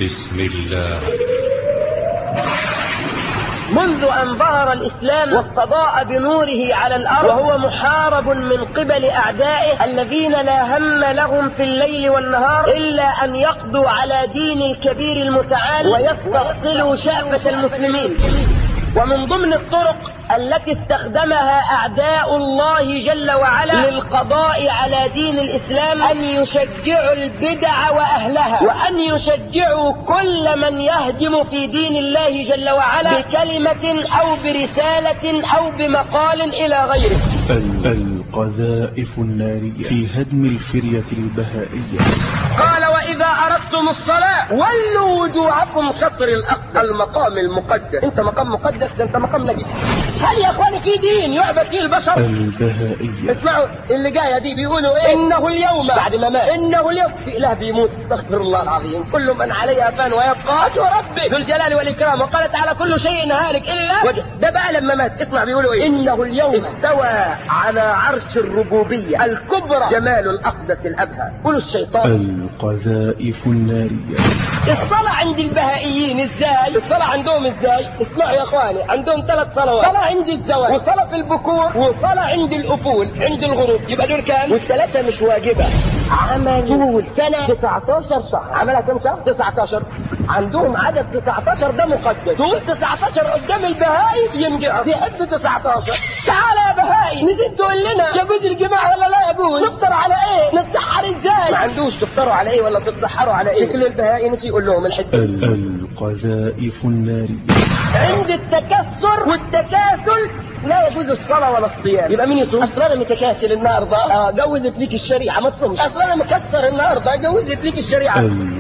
بسم الله منذ أن ظهر الإسلام واستضاء بنوره على الأرض وهو محارب من قبل أعدائه الذين لا هم لهم في الليل والنهار إلا أن يقضوا على دين الكبير المتعال ويستأصلوا شعبة المسلمين ومن ضمن الطرق التي استخدمها أعداء الله جل وعلا للقضاء على دين الإسلام أن يشجعوا البدع وأهلها وأن يشجعوا كل من يهدم في دين الله جل وعلا بكلمة أو برسالة أو بمقال إلى غيره ال- القذائف النارية في هدم الفرية البهائية قال وإذا أردتم الصلاة ولوا وجوهكم شطر الأقدس المقام المقدس أنت مقام مقدس ده أنت مقام نجس هل يا إخواني في دين يعبد فيه البشر البهائية اسمعوا اللي جايه دي بيقولوا ايه انه اليوم بعد ما مات انه اليوم في اله بيموت استغفر الله العظيم كل من عليها فان ويبقى وجه ربي ذو الجلال والاكرام وقال تعالى كل شيء هالك الا وجه ده بقى لما مات اسمع بيقولوا ايه انه اليوم استوى على عرش الربوبيه الكبرى جمال الاقدس الابهى قولوا الشيطان القذائف النارية الصلاة عند البهائيين ازاي؟ الصلاة عندهم ازاي؟ اسمعوا يا اخواني عندهم ثلاث صلوات، صلاة عند الزواج، وصلاة في البكور، وصلاة عند الأفول، عند الغروب، يبقى دول كام؟ والثلاثة مش واجبة. عمل طول سنة 19 شهر، عملها كم شهر؟ 19 عندهم عدد 19 ده مقدس، طول 19 قدام البهائي ينجح، يحب 19 تعالى يا بهائي نسيت تقول لنا يجوز الجماع ولا لا يجوز؟ نفطر على ايه؟ نتسحر ازاي؟ ما عندوش تفطروا على ايه ولا تتسحروا على ايه؟ شكل البهائي نسي يقول لهم الحته دي. ال- القذائف النارية عند التكسر والتكاسل لا يجوز الصلاة ولا الصيام يبقى مين يصوم؟ أصل أنا متكاسل النهاردة آه جوزت ليك الشريعة ما تصومش أصل أنا مكسر النهاردة جوزت ليك الشريعة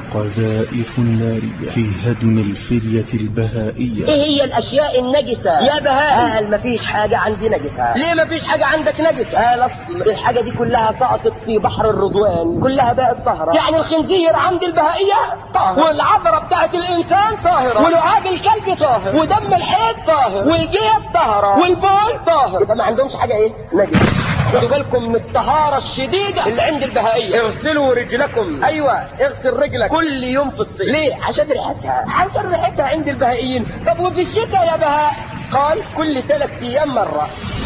القذائف النارية في هدم الفرية البهائية ايه هي الاشياء النجسة يا بهاء قال مفيش حاجة عندي نجسة ليه مفيش حاجة عندك نجسة قال اصل الحاجة دي كلها سقطت في بحر الرضوان كلها بقت طاهرة يعني الخنزير عند البهائية طاهر والعذرة بتاعت الانسان طاهرة ولعاب الكلب طاهر ودم الحيض طاهر والجيب طاهرة والبول طاهر يبقى ما عندهمش حاجة ايه نجسة خدوا بالكم من الطهارة الشديدة اللي عند البهائية اغسلوا رجلكم ايوه اغسل رجلك كل يوم في الصيف ليه عشان ريحتها عشان ريحتها عند البهائيين طب وفي الشتاء يا بهاء قال كل ثلاث ايام مرة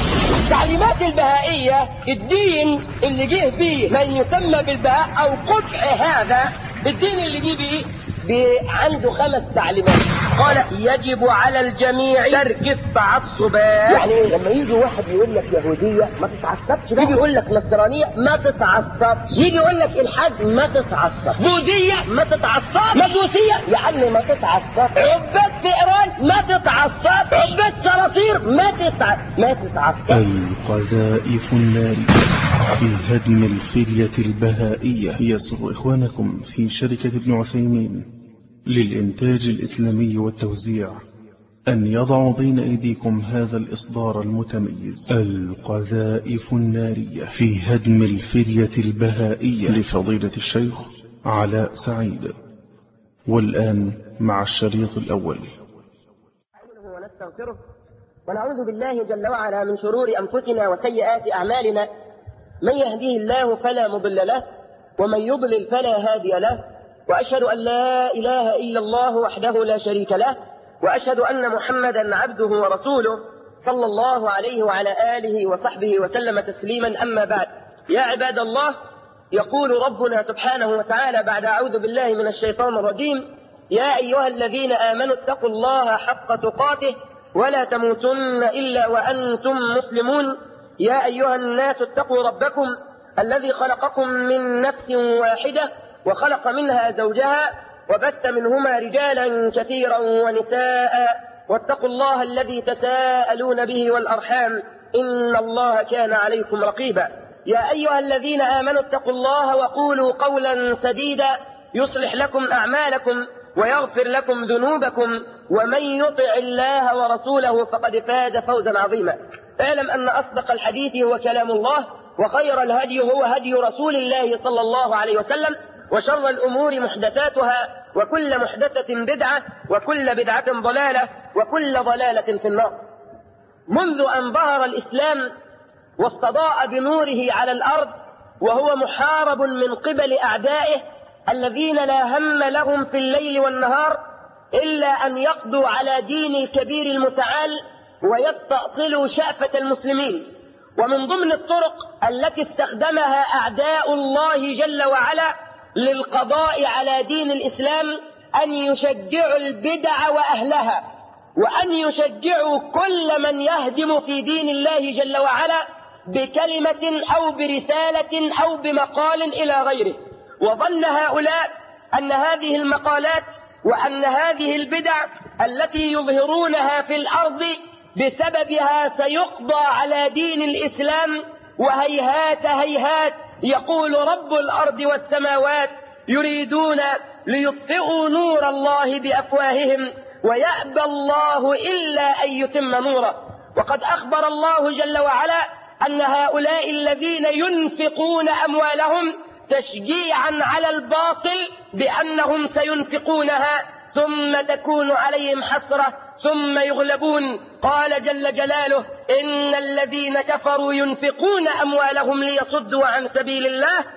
تعليمات البهائية الدين اللي جه بيه من يسمى بالبهاء او قطع هذا الدين اللي جه بيه بي- عنده خمس تعليمات قال يجب على الجميع ترك التعصبات يعني إيه؟ لما يجي واحد يقول لك يهودية ما تتعصبش بقى. يجي يقول لك نصرانية ما تتعصبش يجي يقول لك الحاد ما تتعصب بوذية ما تتعصب مجوسية يا عم ما تتعصب عباد فئران ما تتعصب عباد صراصير ما تتع... ما تتعصب القذائف النارية في هدم الفرية البهائية يسر إخوانكم في شركة ابن عثيمين للإنتاج الإسلامي والتوزيع أن يضعوا بين أيديكم هذا الإصدار المتميز القذائف النارية في هدم الفرية البهائية لفضيلة الشيخ علاء سعيد والآن مع الشريط الأول نستعينه ونستغفره ونعوذ بالله جل وعلا من شرور أنفسنا وسيئات أعمالنا من يهديه الله فلا مضل له ومن يضلل فلا هادي له وأشهد أن لا إله إلا الله وحده لا شريك له وأشهد أن محمدا عبده ورسوله صلى الله عليه وعلى آله وصحبه وسلم تسليما أما بعد يا عباد الله يقول ربنا سبحانه وتعالى بعد أعوذ بالله من الشيطان الرجيم يا أيها الذين آمنوا اتقوا الله حق تقاته ولا تموتن إلا وأنتم مسلمون يا أيها الناس اتقوا ربكم الذي خلقكم من نفس واحدة وخلق منها زوجها وبث منهما رجالا كثيرا ونساء واتقوا الله الذي تساءلون به والأرحام إن الله كان عليكم رقيبا يا أيها الذين آمنوا اتقوا الله وقولوا قولا سديدا يصلح لكم أعمالكم ويغفر لكم ذنوبكم ومن يطع الله ورسوله فقد فاز فوزا عظيما اعلم أن أصدق الحديث هو كلام الله وخير الهدي هو هدي رسول الله صلى الله عليه وسلم وشر الأمور محدثاتها وكل محدثة بدعة وكل بدعة ضلالة وكل ضلالة في النار منذ أن ظهر الإسلام واستضاء بنوره على الأرض وهو محارب من قبل أعدائه الذين لا هم لهم في الليل والنهار إلا أن يقضوا على دين الكبير المتعال ويستأصلوا شأفة المسلمين ومن ضمن الطرق التي استخدمها أعداء الله جل وعلا للقضاء على دين الإسلام أن يشجعوا البدع وأهلها وأن يشجعوا كل من يهدم في دين الله جل وعلا بكلمة أو برسالة أو بمقال إلى غيره وظن هؤلاء أن هذه المقالات وأن هذه البدع التي يظهرونها في الأرض بسببها سيقضى على دين الإسلام وهيهات هيهات يقول رب الأرض والسماوات يريدون ليطفئوا نور الله بأفواههم ويأبى الله إلا أن يتم نوره وقد أخبر الله جل وعلا أن هؤلاء الذين ينفقون أموالهم تشجيعا على الباطل بأنهم سينفقونها ثم تكون عليهم حسرة ثم يغلبون قال جل جلاله إن الذين كفروا ينفقون أموالهم ليصدوا عن سبيل الله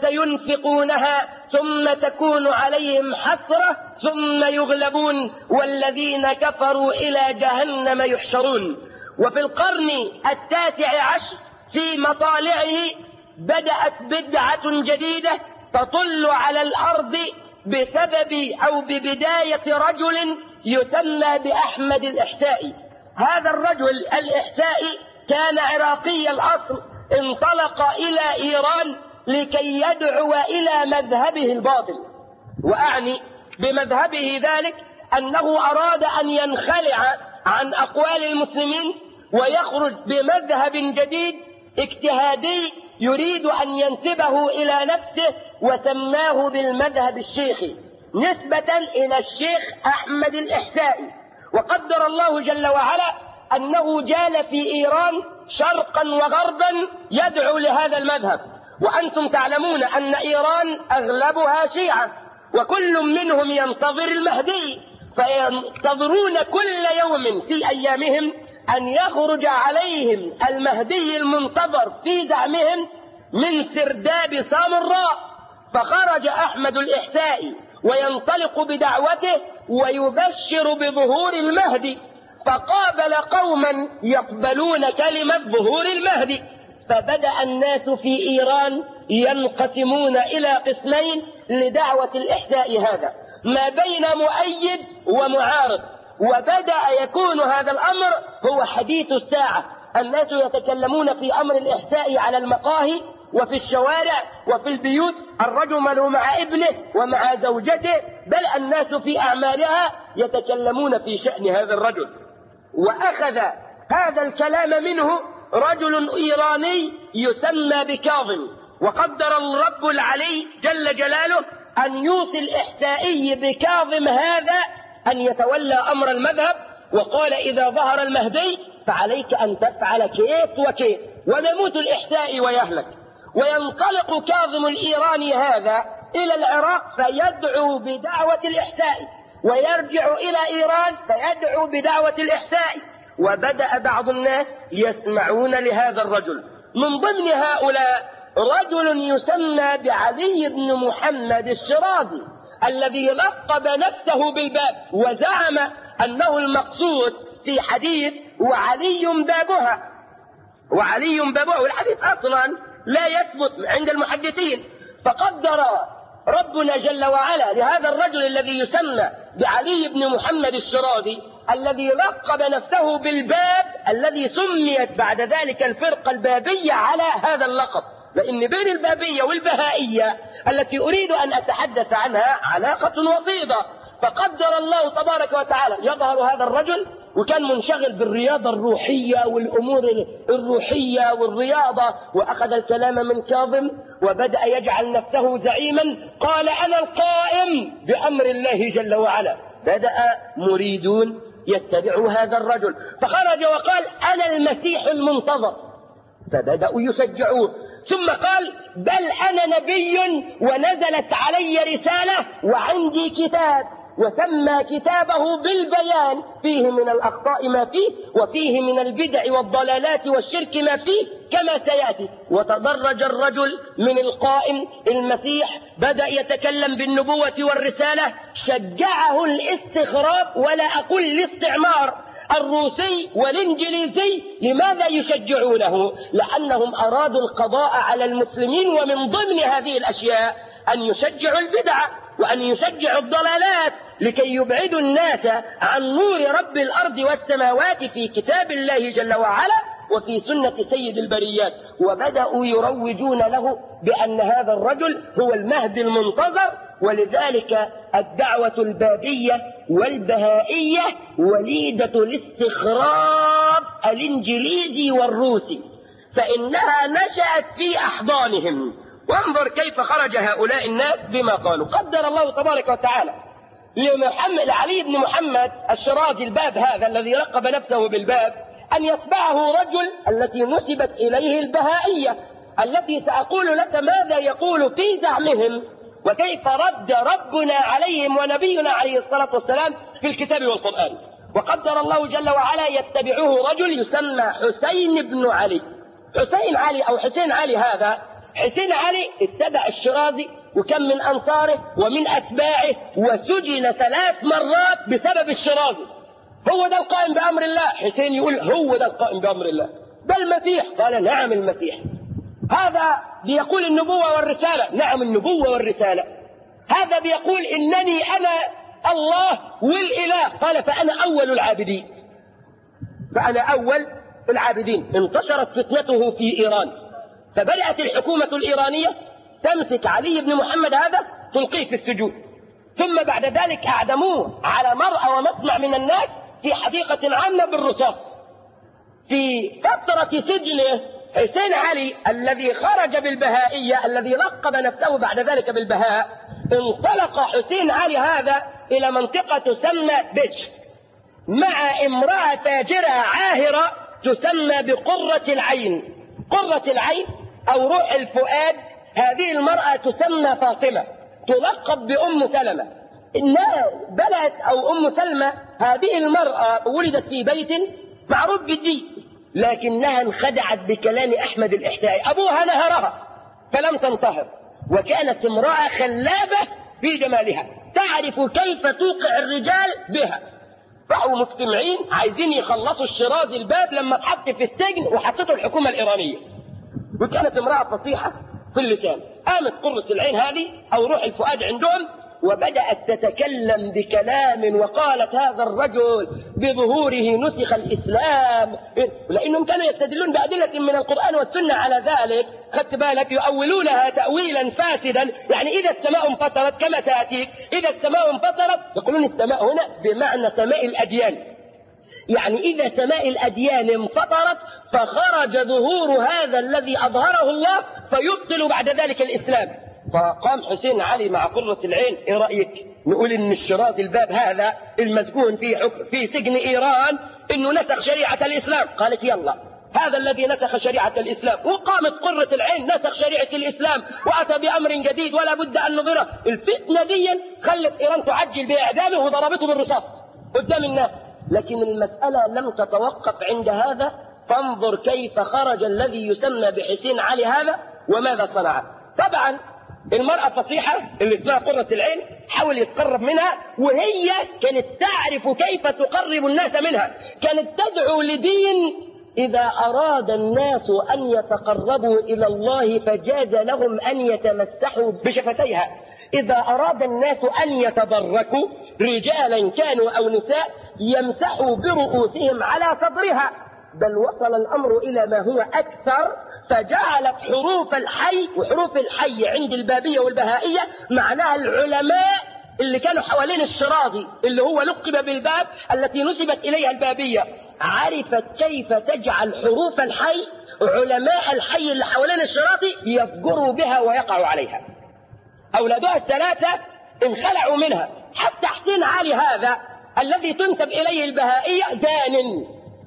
فسينفقونها ثم تكون عليهم حسرة ثم يغلبون والذين كفروا إلى جهنم يحشرون وفي القرن التاسع عشر في مطالعه بدأت بدعة جديدة تطل على الأرض بسبب أو ببداية رجل يسمى بأحمد الإحسائي هذا الرجل الإحسائي كان عراقي الأصل انطلق إلى إيران لكي يدعو إلى مذهبه الباطل وأعني بمذهبه ذلك أنه أراد أن ينخلع عن أقوال المسلمين ويخرج بمذهب جديد اجتهادي يريد أن ينسبه إلى نفسه وسماه بالمذهب الشيخي نسبة إلى الشيخ أحمد الإحسائي وقدر الله جل وعلا أنه جال في إيران شرقا وغربا يدعو لهذا المذهب وأنتم تعلمون أن إيران أغلبها شيعة وكل منهم ينتظر المهدي فينتظرون كل يوم في أيامهم أن يخرج عليهم المهدي المنتظر في زعمهم من سرداب سامراء فخرج أحمد الإحسائي وينطلق بدعوته ويبشر بظهور المهدي فقابل قوما يقبلون كلمة ظهور المهدي فبدأ الناس في إيران ينقسمون إلى قسمين لدعوة الإحساء هذا ما بين مؤيد ومعارض وبدأ يكون هذا الأمر هو حديث الساعة الناس يتكلمون في أمر الإحساء على المقاهي وفي الشوارع وفي البيوت الرجل مع ابنه ومع زوجته بل الناس في أعمالها يتكلمون في شأن هذا الرجل وأخذ هذا الكلام منه رجل إيراني يسمى بكاظم وقدر الرب العلي جل جلاله أن يوصي الإحسائي بكاظم هذا أن يتولى أمر المذهب وقال إذا ظهر المهدي فعليك أن تفعل كيف وكيف ونموت الإحساء ويهلك وينطلق كاظم الإيراني هذا إلى العراق فيدعو بدعوة الإحساء ويرجع إلى إيران فيدعو بدعوة الإحساء وبدأ بعض الناس يسمعون لهذا الرجل من ضمن هؤلاء رجل يسمى بعلي بن محمد الشرازي الذي لقب نفسه بالباب وزعم أنه المقصود في حديث وعلي بابها وعلي بابها والحديث أصلا لا يثبت عند المحدثين فقدر ربنا جل وعلا لهذا الرجل الذي يسمى بعلي بن محمد الشرازي الذي لقب نفسه بالباب الذي سميت بعد ذلك الفرقة البابية على هذا اللقب لأن بين البابية والبهائية التي أريد أن أتحدث عنها علاقة وطيدة فقدر الله تبارك وتعالى يظهر هذا الرجل وكان منشغل بالرياضة الروحية والأمور الروحية والرياضة وأخذ الكلام من كاظم وبدأ يجعل نفسه زعيما قال أنا القائم بأمر الله جل وعلا بدأ مريدون يتبعوا هذا الرجل فخرج وقال أنا المسيح المنتظر فبدأوا يشجعوه ثم قال بل أنا نبي ونزلت علي رسالة وعندي كتاب وسمى كتابه بالبيان فيه من الأخطاء ما فيه وفيه من البدع والضلالات والشرك ما فيه كما سيأتي وتدرج الرجل من القائم المسيح بدأ يتكلم بالنبوة والرسالة شجعه الاستخراب ولا أقول الاستعمار الروسي والانجليزي لماذا يشجعونه لانهم ارادوا القضاء على المسلمين ومن ضمن هذه الاشياء ان يشجعوا البدع وان يشجعوا الضلالات لكي يبعدوا الناس عن نور رب الارض والسماوات في كتاب الله جل وعلا وفي سنة سيد البريات وبدأوا يروجون له بأن هذا الرجل هو المهدي المنتظر ولذلك الدعوة البابية والبهائية وليدة الاستخراب الإنجليزي والروسي فإنها نشأت في أحضانهم وانظر كيف خرج هؤلاء الناس بما قالوا قدر الله تبارك وتعالى لمحمد علي بن محمد الشرازي الباب هذا الذي لقب نفسه بالباب أن يتبعه رجل التي نسبت إليه البهائية التي سأقول لك ماذا يقول في دعمهم وكيف رد ربنا عليهم ونبينا عليه الصلاة والسلام في الكتاب والقرآن وقدر الله جل وعلا يتبعه رجل يسمى حسين بن علي حسين علي أو حسين علي هذا حسين علي اتبع الشرازي وكم من أنصاره ومن أتباعه وسجن ثلاث مرات بسبب الشرازي هو ده القائم بأمر الله حسين يقول هو ده القائم بأمر الله ده المسيح قال نعم المسيح هذا بيقول النبوة والرسالة نعم النبوة والرسالة هذا بيقول إنني أنا الله والإله قال فأنا أول العابدين فأنا أول العابدين انتشرت فتنته في إيران فبدأت الحكومة الإيرانية تمسك علي بن محمد هذا تلقيه في السجون ثم بعد ذلك أعدموه على مرأى ومسمع من الناس في حديقة عامة بالرصاص في فترة سجنه حسين علي الذي خرج بالبهائية الذي لقب نفسه بعد ذلك بالبهاء انطلق حسين علي هذا إلى منطقة تسمى بيتش مع امرأة تاجرة عاهرة تسمى بقرة العين قرة العين أو روح الفؤاد هذه المرأة تسمى فاطمة تلقب بأم سلمة إنها بلت أو أم سلمة هذه المرأة ولدت في بيت معروف بالدين لكنها انخدعت بكلام أحمد الإحسائي أبوها نهرها فلم تنتهر وكانت امرأة خلابة في جمالها تعرف كيف توقع الرجال بها راحوا مجتمعين عايزين يخلصوا الشراز الباب لما اتحط في السجن وحطته الحكومة الإيرانية وكانت امرأة فصيحة في اللسان قامت قرة العين هذه أو روح الفؤاد عندهم وبدأت تتكلم بكلام وقالت هذا الرجل بظهوره نسخ الإسلام لأنهم كانوا يستدلون بأدلة من القرآن والسنة على ذلك خدت بالك يؤولونها تأويلا فاسدا يعني إذا السماء انفطرت كما تأتيك إذا السماء انفطرت يقولون السماء هنا بمعنى سماء الأديان يعني إذا سماء الأديان انفطرت فخرج ظهور هذا الذي أظهره الله فيبطل بعد ذلك الإسلام فقام حسين علي مع قرة العين ايه رأيك نقول ان الشراز الباب هذا المسجون في حكم في سجن ايران انه نسخ شريعة الاسلام قالت يلا هذا الذي نسخ شريعة الإسلام وقامت قرة العين نسخ شريعة الإسلام وأتى بأمر جديد ولا بد أن نظره الفتنة دي خلت إيران تعجل بإعدامه وضربته بالرصاص قدام الناس لكن المسألة لم تتوقف عند هذا فانظر كيف خرج الذي يسمى بحسين علي هذا وماذا صنع طبعا المرأة فصيحة اللي اسمها قرة العين حاول يتقرب منها وهي كانت تعرف كيف تقرب الناس منها كانت تدعو لدين إذا أراد الناس أن يتقربوا إلى الله فجاز لهم أن يتمسحوا بشفتيها إذا أراد الناس أن يتبركوا رجالا كانوا أو نساء يمسحوا برؤوسهم على صدرها بل وصل الأمر إلى ما هو أكثر فجعلت حروف الحي وحروف الحي عند البابية والبهائية معناها العلماء اللي كانوا حوالين الشرازي اللي هو لقب بالباب التي نسبت إليها البابية عرفت كيف تجعل حروف الحي علماء الحي اللي حوالين الشراطي يفجروا بها ويقعوا عليها أولادها الثلاثة انخلعوا منها حتى حسين علي هذا الذي تنسب إليه البهائية زان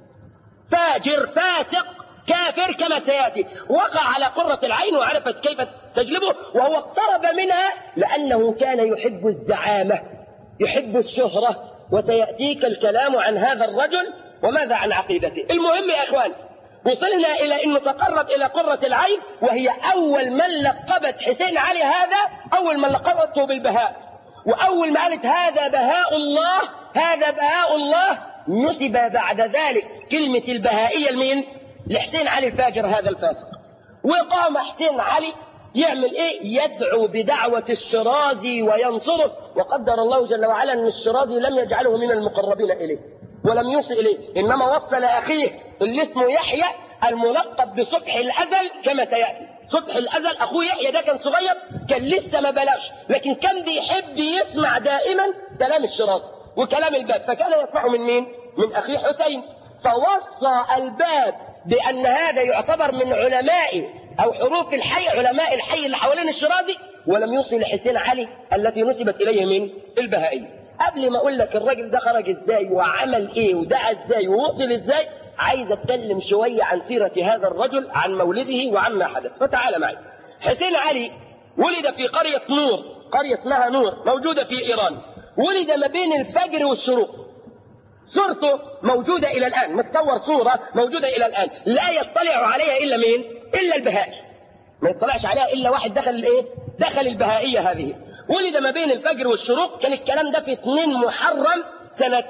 فاجر فاسق كافر كما سياتي وقع على قرة العين وعرفت كيف تجلبه وهو اقترب منها لأنه كان يحب الزعامة يحب الشهرة وسيأتيك الكلام عن هذا الرجل وماذا عن عقيدته المهم يا إخوان وصلنا إلى أنه تقرب إلى قرة العين وهي أول من لقبت حسين علي هذا أول من لقبته بالبهاء وأول ما قالت هذا بهاء الله هذا بهاء الله نسب بعد ذلك كلمة البهائية لمين؟ لحسين علي الفاجر هذا الفاسق وقام حسين علي يعمل ايه يدعو بدعوة الشرازي وينصره وقدر الله جل وعلا ان الشرازي لم يجعله من المقربين اليه ولم يوصي اليه انما وصل اخيه اللي اسمه يحيى الملقب بصبح الازل كما سياتي صبح الازل اخوه يحيى ده كان صغير كان لسه ما بلغش لكن كان بيحب يسمع دائما كلام الشرازي وكلام الباب فكان يسمعه من مين من اخيه حسين فوصى الباب بان هذا يعتبر من علماء او حروف الحي علماء الحي اللي حوالين الشرازي ولم يوصي لحسين علي التي نسبت اليه من البهائيه قبل ما اقول لك الراجل ده خرج ازاي وعمل ايه ودعا ازاي ووصل ازاي عايز اتكلم شويه عن سيره هذا الرجل عن مولده وعما حدث فتعال معي حسين علي ولد في قريه نور قريه اسمها نور موجوده في ايران ولد ما بين الفجر والشروق صورته موجوده الى الان متصور صوره موجوده الى الان لا يطلع عليها الا مين الا البهائي ما يطلعش عليها الا واحد دخل الايه دخل البهائيه هذه ولد ما بين الفجر والشروق كان الكلام ده في 2 محرم سنة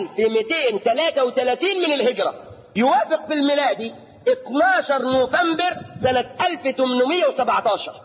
1233 من الهجرة يوافق في الميلادي 12 نوفمبر سنة 1817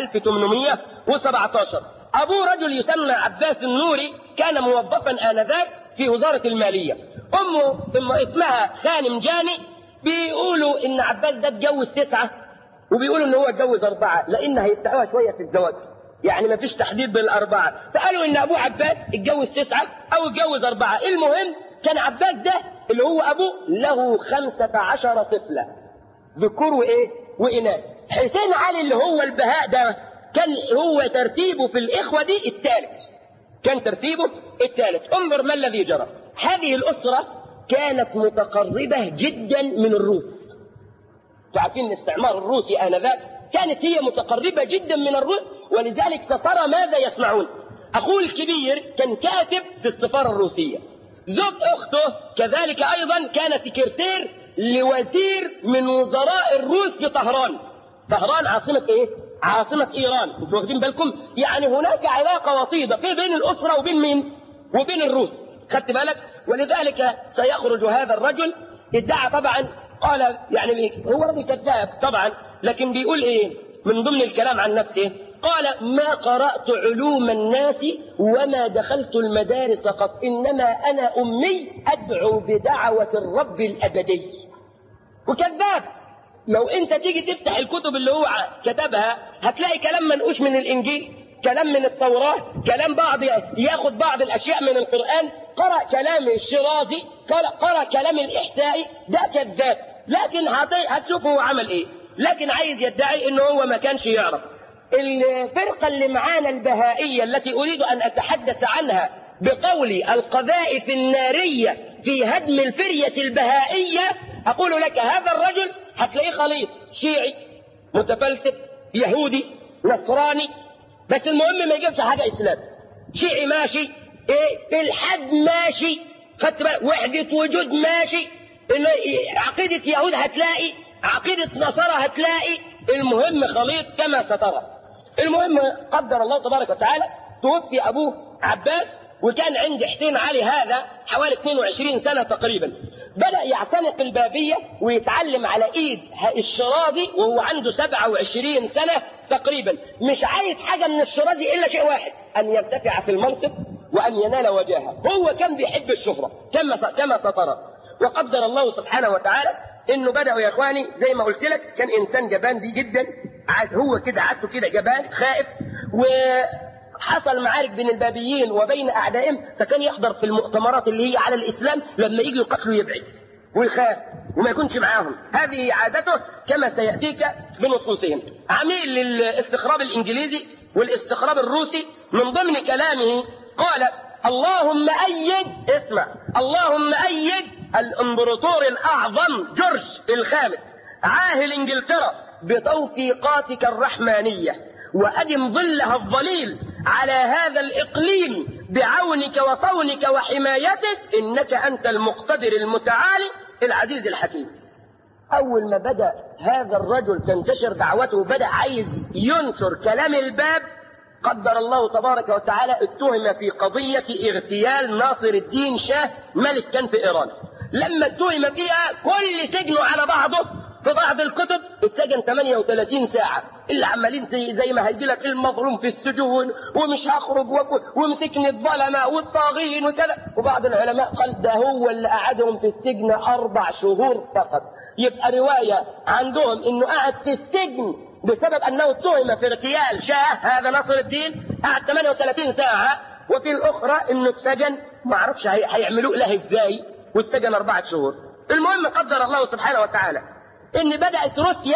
1817 أبوه رجل يسمى عباس النوري كان موظفا آنذاك في وزارة المالية أمه ثم اسمها خانم جاني بيقولوا إن عباس ده اتجوز تسعة وبيقولوا إن هو اتجوز أربعة لأن هيفتحوها شوية في الزواج يعني ما فيش تحديد بالأربعة فقالوا إن أبوه عباس اتجوز تسعة أو اتجوز أربعة المهم كان عباس ده اللي هو أبوه له خمسة عشر طفلة ذكور وإيه وإناث حسين علي اللي هو البهاء ده كان هو ترتيبه في الإخوة دي الثالث كان ترتيبه الثالث انظر ما الذي جرى هذه الأسرة كانت متقربة جدا من الروس تعرفين الاستعمار الروسي آنذاك كانت هي متقربة جدا من الروس ولذلك سترى ماذا يصنعون أخوه الكبير كان كاتب في السفارة الروسية زوج أخته كذلك أيضا كان سكرتير لوزير من وزراء الروس في طهران طهران عاصمة إيه؟ عاصمة إيران انتوا واخدين بالكم يعني هناك علاقة وطيدة في بين الأسرة وبين مين وبين الروس خدت بالك ولذلك سيخرج هذا الرجل ادعى طبعا قال يعني هو رجل كذاب طبعا لكن بيقول ايه من ضمن الكلام عن نفسه قال ما قرأت علوم الناس وما دخلت المدارس قط إنما أنا أمي أدعو بدعوة الرب الأبدي وكذاب لو انت تيجي تفتح الكتب اللي هو كتبها هتلاقي كلام منقوش من الانجيل كلام من التوراة كلام بعض ياخد بعض الاشياء من القرآن قرأ كلام الشرازي قرأ كلام الاحسائي ده كذاب لكن هتشوف هو عمل ايه لكن عايز يدعي ان هو ما كانش يعرف الفرقة اللي معانا البهائية التي اريد ان اتحدث عنها بقولي القذائف النارية في هدم الفرية البهائية اقول لك هذا الرجل هتلاقيه خليط شيعي متفلسف يهودي نصراني بس المهم ما يجيبش حاجه اسلام شيعي ماشي ايه الحد ماشي خدت بالك وحده وجود ماشي عقيده يهود هتلاقي عقيده نصارى هتلاقي المهم خليط كما سترى المهم قدر الله تبارك وتعالى توفي ابوه عباس وكان عند حسين علي هذا حوالي 22 سنه تقريبا بدأ يعتنق البابية ويتعلم على إيد الشرازي وهو عنده 27 سنة تقريبا مش عايز حاجة من الشرازي إلا شيء واحد أن يرتفع في المنصب وأن ينال وجاهه هو كان بيحب الشهرة كما كما سترى وقدر الله سبحانه وتعالى انه بدأوا يا اخواني زي ما قلت لك كان انسان جبان دي جدا هو كده عادته كده جبان خائف و حصل معارك بين البابيين وبين اعدائهم فكان يحضر في المؤتمرات اللي هي على الاسلام لما يجوا يقتلوا يبعد ويخاف وما يكونش معاهم هذه عادته كما سياتيك بنصوصهم عميل للاستخراب الانجليزي والاستخراب الروسي من ضمن كلامه قال اللهم ايد اسمع اللهم ايد الامبراطور الاعظم جورج الخامس عاهل انجلترا بتوفيقاتك الرحمانيه وأدم ظلها الظليل على هذا الإقليم بعونك وصونك وحمايتك إنك أنت المقتدر المتعالي العزيز الحكيم أول ما بدأ هذا الرجل تنتشر دعوته بدأ عايز ينشر كلام الباب قدر الله تبارك وتعالى اتهم في قضية اغتيال ناصر الدين شاه ملك كان في إيران لما اتهم فيها كل سجنه على بعضه في بعض الكتب اتسجن 38 ساعة اللي عمالين زي, زي ما هيجي لك المظلوم في السجون ومش هخرج ومسكني الظلمة والطاغين وكذا وبعض العلماء قال ده هو اللي قعدهم في السجن أربع شهور فقط يبقى رواية عندهم انه قعد في السجن بسبب انه اتهم في اغتيال شاه هذا ناصر الدين قعد 38 ساعة وفي الاخرى انه اتسجن ما اعرفش هيعملوه له ازاي واتسجن اربعة شهور المهم قدر الله سبحانه وتعالى ان بدأت روسيا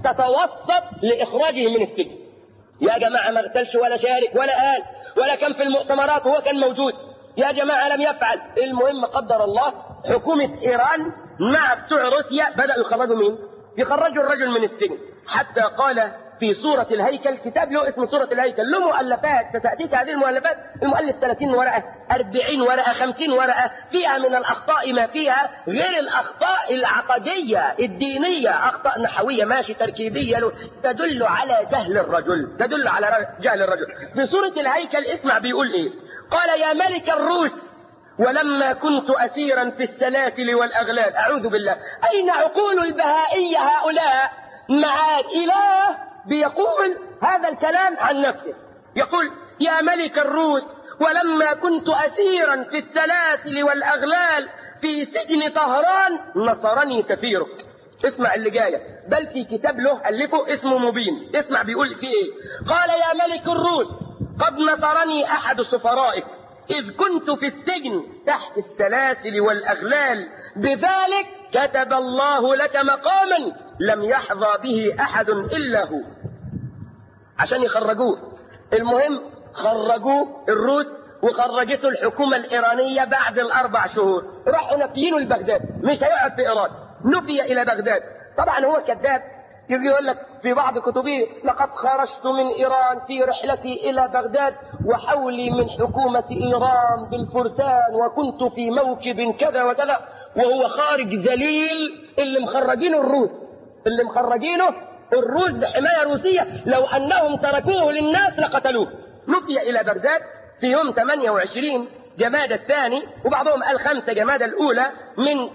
تتوسط لاخراجه من السجن يا جماعة ما اغتالش ولا شارك ولا قال ولا كان في المؤتمرات وهو كان موجود يا جماعة لم يفعل المهم قدر الله حكومة ايران مع بتوع روسيا بدأوا يخرجوا مين يخرجوا الرجل من السجن حتى قال في سورة الهيكل كتاب له اسمه سورة الهيكل له مؤلفات ستأتيك هذه المؤلفات المؤلف 30 ورقة 40 ورقة 50 ورقة فيها من الأخطاء ما فيها غير الأخطاء العقدية الدينية أخطاء نحوية ماشي تركيبية له تدل على جهل الرجل تدل على جهل الرجل في سورة الهيكل اسمع بيقول إيه قال يا ملك الروس ولما كنت أسيرا في السلاسل والأغلال أعوذ بالله أين عقول البهائية هؤلاء مع إله بيقول هذا الكلام عن نفسه يقول يا ملك الروس ولما كنت أسيرا في السلاسل والأغلال في سجن طهران نصرني سفيرك اسمع اللي جاية بل في كتاب له ألفه اسمه مبين اسمع بيقول فيه ايه قال يا ملك الروس قد نصرني أحد سفرائك إذ كنت في السجن تحت السلاسل والأغلال بذلك كتب الله لك مقاما لم يحظى به أحد إلا هو عشان يخرجوه المهم خرجوه الروس وخرجته الحكومة الإيرانية بعد الأربع شهور راحوا نفيينه لبغداد مش هيقعد في إيران نفي إلى بغداد طبعا هو كذاب يجي يقول لك في بعض كتبه لقد خرجت من إيران في رحلتي إلى بغداد وحولي من حكومة إيران بالفرسان وكنت في موكب كذا وكذا وهو خارج ذليل اللي مخرجينه الروس اللي مخرجينه الروس بحماية روسية لو أنهم تركوه للناس لقتلوه نفي إلى بغداد في يوم 28 جماد الثاني وبعضهم قال خمسة جماد الأولى من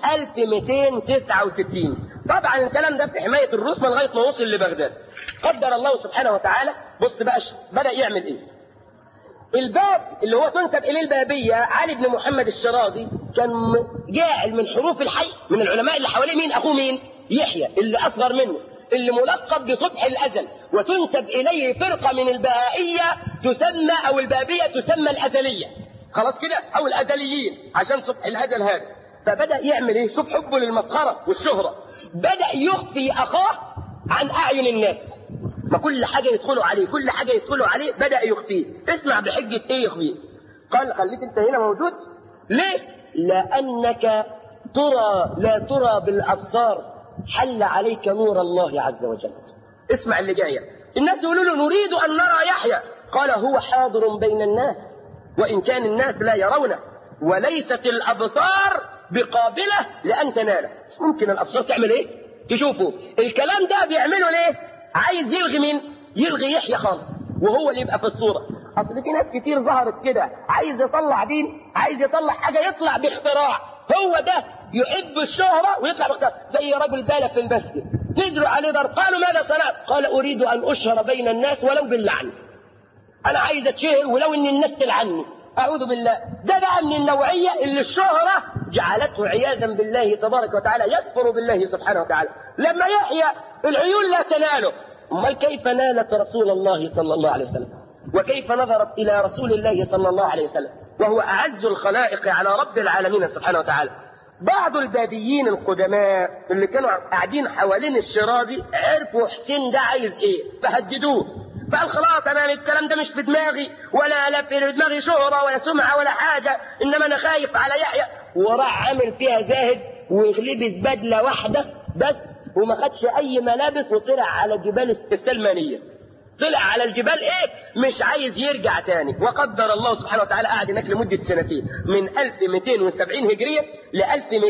1269 طبعا الكلام ده في حماية الروس من لغاية ما وصل لبغداد قدر الله سبحانه وتعالى بص بقى بدأ يعمل ايه الباب اللي هو تنسب إليه البابية علي بن محمد الشرازي كان جاعل من حروف الحي من العلماء اللي حواليه مين أخوه مين يحيى اللي أصغر منه اللي ملقب بصبح الأزل وتنسب إليه فرقة من البهائية تسمى أو البابية تسمى الأزلية خلاص كده أو الأزليين عشان صبح الأزل هذا فبدأ يعمل إيه شوف حبه للمسخرة والشهرة بدأ يخفي أخاه عن أعين الناس ما كل حاجة يدخلوا عليه كل حاجة يدخلوا عليه بدأ يخفيه اسمع بحجة إيه يخفيه قال خليك أنت هنا موجود ليه لأنك ترى لا ترى بالأبصار حل عليك نور الله عز وجل اسمع اللي جاية الناس يقولوا له نريد أن نرى يحيى قال هو حاضر بين الناس وإن كان الناس لا يرونه وليست الأبصار بقابلة لأن تناله ممكن الأبصار تعمل إيه تشوفوا الكلام ده بيعمله ليه عايز يلغي مين يلغي يحيى خالص وهو اللي يبقى في الصورة أصل في ناس كتير ظهرت كده عايز يطلع دين عايز يطلع حاجة يطلع باختراع هو ده يحب الشهرة ويطلع باختراع زي رجل بالة في المسجد نزلوا عليه ضرب قالوا ماذا صنعت قال أريد أن أشهر بين الناس ولو باللعن أنا عايز أتشهر ولو إن الناس تلعني أعوذ بالله ده بقى من النوعية اللي الشهرة جعلته عياذا بالله تبارك وتعالى يكفر بالله سبحانه وتعالى لما يحيى العيون لا تناله أمال كيف نالت رسول الله صلى الله عليه وسلم وكيف نظرت إلى رسول الله صلى الله عليه وسلم وهو أعز الخلائق على رب العالمين سبحانه وتعالى بعض البابيين القدماء اللي كانوا قاعدين حوالين الشرازي عرفوا حسين ده عايز ايه فهددوه فقال خلاص انا الكلام ده مش في دماغي ولا لا في دماغي شهرة ولا سمعة ولا حاجة انما انا خايف على يحيى وراح عامل فيها زاهد ولبس بدلة واحدة بس وما خدش اي ملابس وطلع على جبال السلمانية طلع على الجبال ايه مش عايز يرجع تاني وقدر الله سبحانه وتعالى قعد هناك لمدة سنتين من 1270 هجرية ل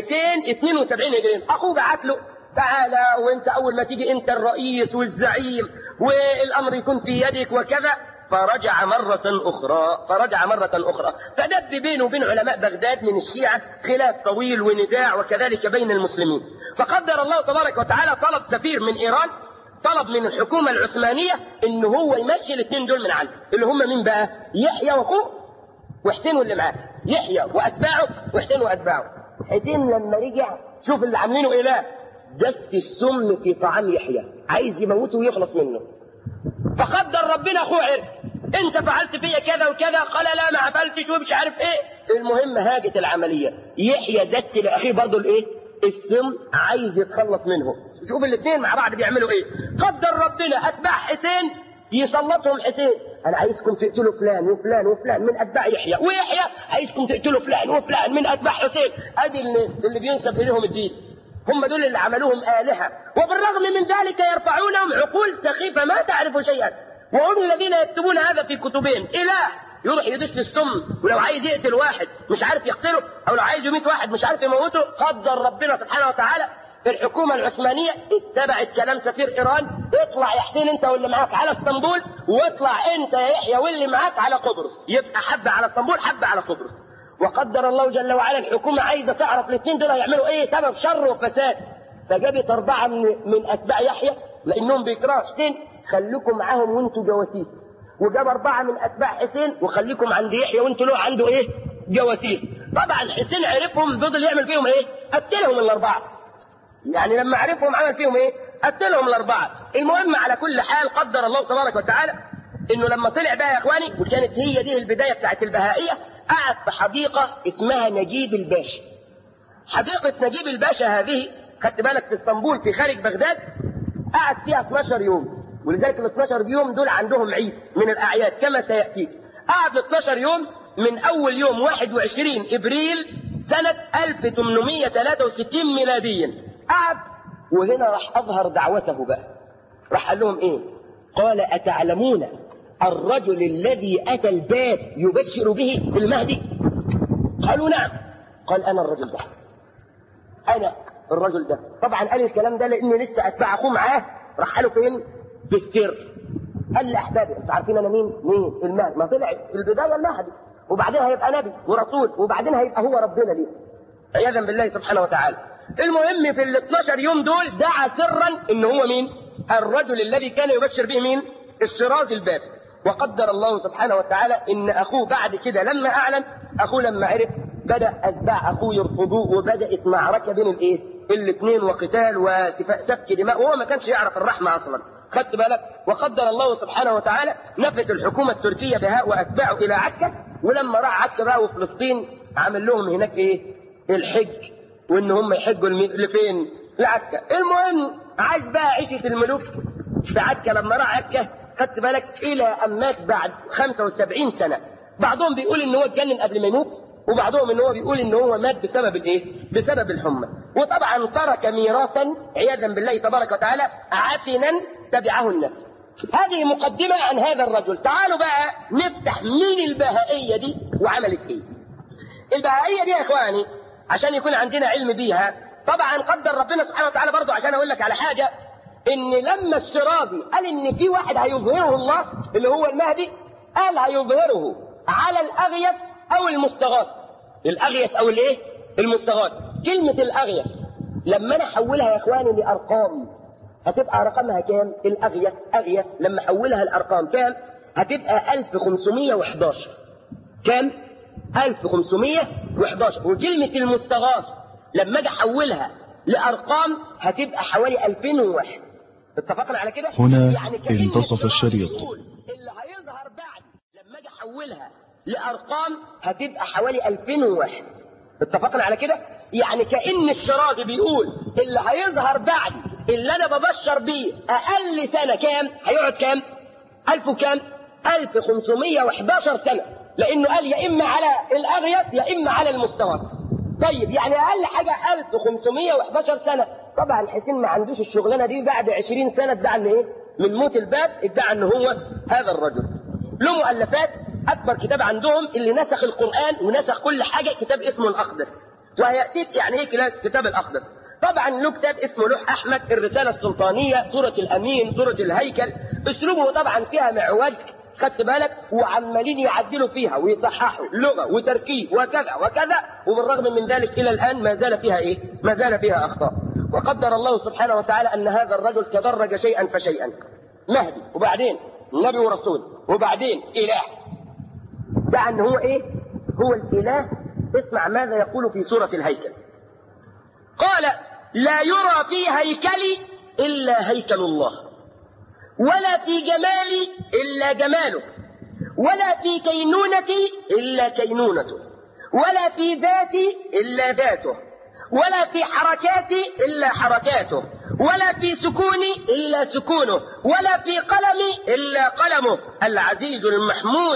1272 هجرية اخوه بعت له تعالى وانت اول ما تيجي انت الرئيس والزعيم والامر يكون في يدك وكذا فرجع مرة أخرى فرجع مرة أخرى فدب بينه وبين علماء بغداد من الشيعة خلاف طويل ونزاع وكذلك بين المسلمين فقدر الله تبارك وتعالى طلب سفير من إيران طلب من الحكومة العثمانية إن هو يمشي الاثنين دول من عنده اللي هم مين بقى يحيى وأخوه وحسين واللي معاه يحيى وأتباعه وحسين وأتباعه حسين لما رجع شوف اللي عاملينه إيه لا دس السم في طعام يحيى عايز يموته ويخلص منه فقدر ربنا اخوه عرف انت فعلت فيا كذا وكذا قال لا ما عملتش ومش عارف ايه المهم هاجت العمليه يحيى دس لاخيه برضه الايه السم عايز يتخلص منه شوف الاثنين مع بعض بيعملوا ايه قدر ربنا اتباع حسين يسلطهم حسين انا عايزكم تقتلوا فلان وفلان وفلان من اتباع يحيى ويحيى عايزكم تقتلوا فلان وفلان من اتباع حسين ادي اللي, اللي بينسب اليهم الدين هم دول اللي عملوهم آلهة وبالرغم من ذلك يرفعونهم عقول سخيفة ما تعرف شيئا وهم الذين يكتبون هذا في كتبهم إله يروح يدش السم ولو عايز يقتل واحد مش عارف يقتله أو لو عايز يميت واحد مش عارف يموته قدر ربنا سبحانه وتعالى الحكومة العثمانية اتبعت كلام سفير إيران اطلع يا حسين أنت واللي معاك على اسطنبول واطلع أنت يا يحيى واللي معاك على قبرص يبقى حبة على اسطنبول حبة على قبرص وقدر الله جل وعلا الحكومة عايزة تعرف الاثنين دول هيعملوا ايه سبب شر وفساد فجابت أربعة من, من أتباع يحيى لأنهم بيكرهوا حسين خليكم معاهم وانتوا جواسيس وجاب أربعة من أتباع حسين وخليكم عند يحيى وانتوا له عنده ايه جواسيس طبعا حسين عرفهم فضل يعمل فيهم ايه قتلهم الأربعة يعني لما عرفهم عمل فيهم ايه قتلهم الأربعة المهم على كل حال قدر الله تبارك وتعالى انه لما طلع بقى يا اخواني وكانت هي دي البداية بتاعت البهائية قعد في حديقة اسمها نجيب الباشا حديقة نجيب الباشا هذه خدت بالك في اسطنبول في خارج بغداد قعد فيها 12 يوم ولذلك ال 12 يوم دول عندهم عيد من الأعياد كما سيأتيك قعد 12 يوم من أول يوم 21 إبريل سنة 1863 ميلاديا قعد وهنا راح أظهر دعوته بقى راح قال لهم إيه قال أتعلمون الرجل الذي أتى الباب يبشر به بالمهدي قالوا نعم قال أنا الرجل ده أنا الرجل ده طبعا قال الكلام ده لأن لسه أتباع أخوه معاه راح قالوا فين بالسر قال لأحبابي أنتوا عارفين أنا مين مين المهدي ما طلع البداية المهدي وبعدين هيبقى نبي ورسول وبعدين هيبقى هو ربنا ليه عياذا بالله سبحانه وتعالى المهم في ال 12 يوم دول دعا سرا ان هو مين الرجل الذي كان يبشر به مين الشراز الباب وقدر الله سبحانه وتعالى ان اخوه بعد كده لما اعلن اخوه لما عرف بدا اتباع اخوه يرفضوه وبدات معركه بين الايه الاثنين وقتال وسفك دماء وهو ما كانش يعرف الرحمه اصلا خدت بالك وقدر الله سبحانه وتعالى نفت الحكومه التركيه بهاء واتباعه الى عكا ولما راح عكا بقى وفلسطين عمل لهم هناك ايه الحج وان هم يحجوا لفين لعكا المهم عاش بقى عيشه الملوك في عكا لما راح عكا خدت بالك الى ان مات بعد 75 سنه بعضهم بيقول ان هو اتجنن قبل ما يموت وبعضهم ان هو بيقول ان هو مات بسبب الايه بسبب الحمى وطبعا ترك ميراثا عياذا بالله تبارك وتعالى عفنا تبعه الناس هذه مقدمه عن هذا الرجل تعالوا بقى نفتح مين البهائيه دي وعملت ايه البهائيه دي يا اخواني عشان يكون عندنا علم بيها طبعا قدر ربنا سبحانه وتعالى برضه عشان اقول لك على حاجه ان لما الشرازي قال ان في واحد هيظهره الله اللي هو المهدي قال هيظهره على الاغيث او المستغاث الاغيث او الايه المستغاث كلمه الاغيث لما انا احولها يا اخواني لارقام هتبقى رقمها كام الاغيث اغيث لما احولها لارقام كام هتبقى 1511 كام 1511 وكلمه المستغاث لما اجي احولها لارقام هتبقى حوالي 2001 اتفقنا على كده هنا يعني كأن انتصف الشريط. بيقول اللي هيظهر بعد لما اجي احولها لارقام هتبقى حوالي 2001 اتفقنا على كده يعني كأن الشرازي بيقول اللي هيظهر بعد اللي انا ببشر بيه اقل سنه كام هيقعد كام 1000 وكام 1511 سنه لانه قال يا اما على الاغيث يا اما على المستوى طيب يعني اقل حاجه 1511 سنه طبعا حسين ما عندوش الشغلانه دي بعد 20 سنه ادعى ان ايه من موت الباب ادعى ان هو هذا الرجل له مؤلفات اكبر كتاب عندهم اللي نسخ القران ونسخ كل حاجه كتاب اسمه الاقدس وهياتيك يعني ايه كتاب الاقدس طبعا له كتاب اسمه لوح احمد الرساله السلطانيه سوره الامين سوره الهيكل اسلوبه طبعا فيها معوج خدت بالك وعمالين يعدلوا فيها ويصححوا لغه وتركيب وكذا وكذا وبالرغم من ذلك الى الان ما زال فيها ايه؟ ما زال فيها اخطاء وقدر الله سبحانه وتعالى ان هذا الرجل تدرج شيئا فشيئا مهدي وبعدين نبي ورسول وبعدين اله دعا ان هو ايه؟ هو الاله اسمع ماذا يقول في سوره الهيكل قال لا يرى في هيكلي الا هيكل الله ولا في جمالي إلا جماله ولا في كينونتي إلا كينونته ولا في ذاتي إلا ذاته ولا في حركاتي إلا حركاته ولا في سكوني إلا سكونه ولا في قلمي إلا قلمه العزيز المحمود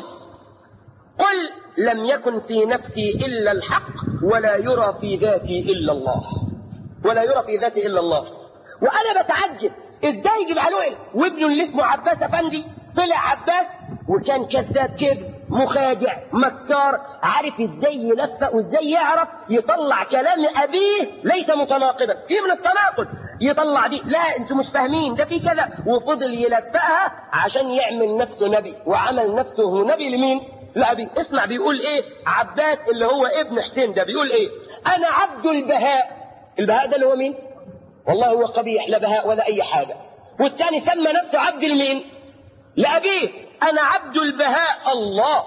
قل لم يكن في نفسي إلا الحق ولا يرى في ذاتي إلا الله ولا يرى في ذاتي إلا الله وأنا بتعجب ازاي يجيب علوه وابنه اللي اسمه عباس افندي طلع عباس وكان كذاب كذب مخادع مكار عارف ازاي يلفق وازاي يعرف يطلع كلام ابيه ليس متناقضا في من التناقض يطلع دي لا انتوا مش فاهمين ده في كذا وفضل يلفقها عشان يعمل نفسه نبي وعمل نفسه نبي لمين لأبي اسمع بيقول ايه عباس اللي هو ابن حسين ده بيقول ايه انا عبد البهاء البهاء ده اللي هو مين والله هو قبيح لا بهاء ولا أي حاجة والثاني سمى نفسه عبد المين لأبيه أنا عبد البهاء الله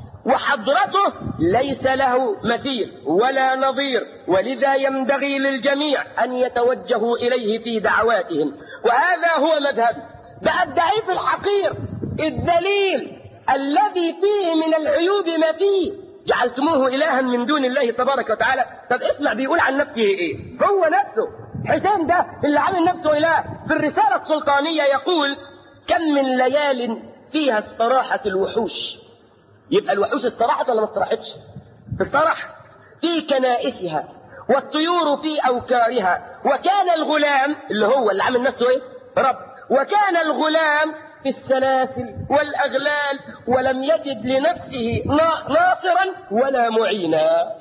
وحضرته ليس له مثيل ولا نظير ولذا ينبغي للجميع أن يتوجهوا إليه في دعواتهم وهذا هو مذهبي بقى الضعيف الحقير الذليل الذي فيه من العيوب ما فيه جعلتموه إلها من دون الله تبارك وتعالى طب اسمع بيقول عن نفسه إيه هو نفسه حسين ده اللي عامل نفسه إله في الرسالة السلطانية يقول كم من ليال فيها استراحت الوحوش يبقى الوحوش استراحت ولا ما استراحتش استراحت في كنائسها والطيور في أوكارها وكان الغلام اللي هو اللي عامل نفسه إيه رب وكان الغلام في السلاسل والأغلال ولم يجد لنفسه ناصرا ولا معينا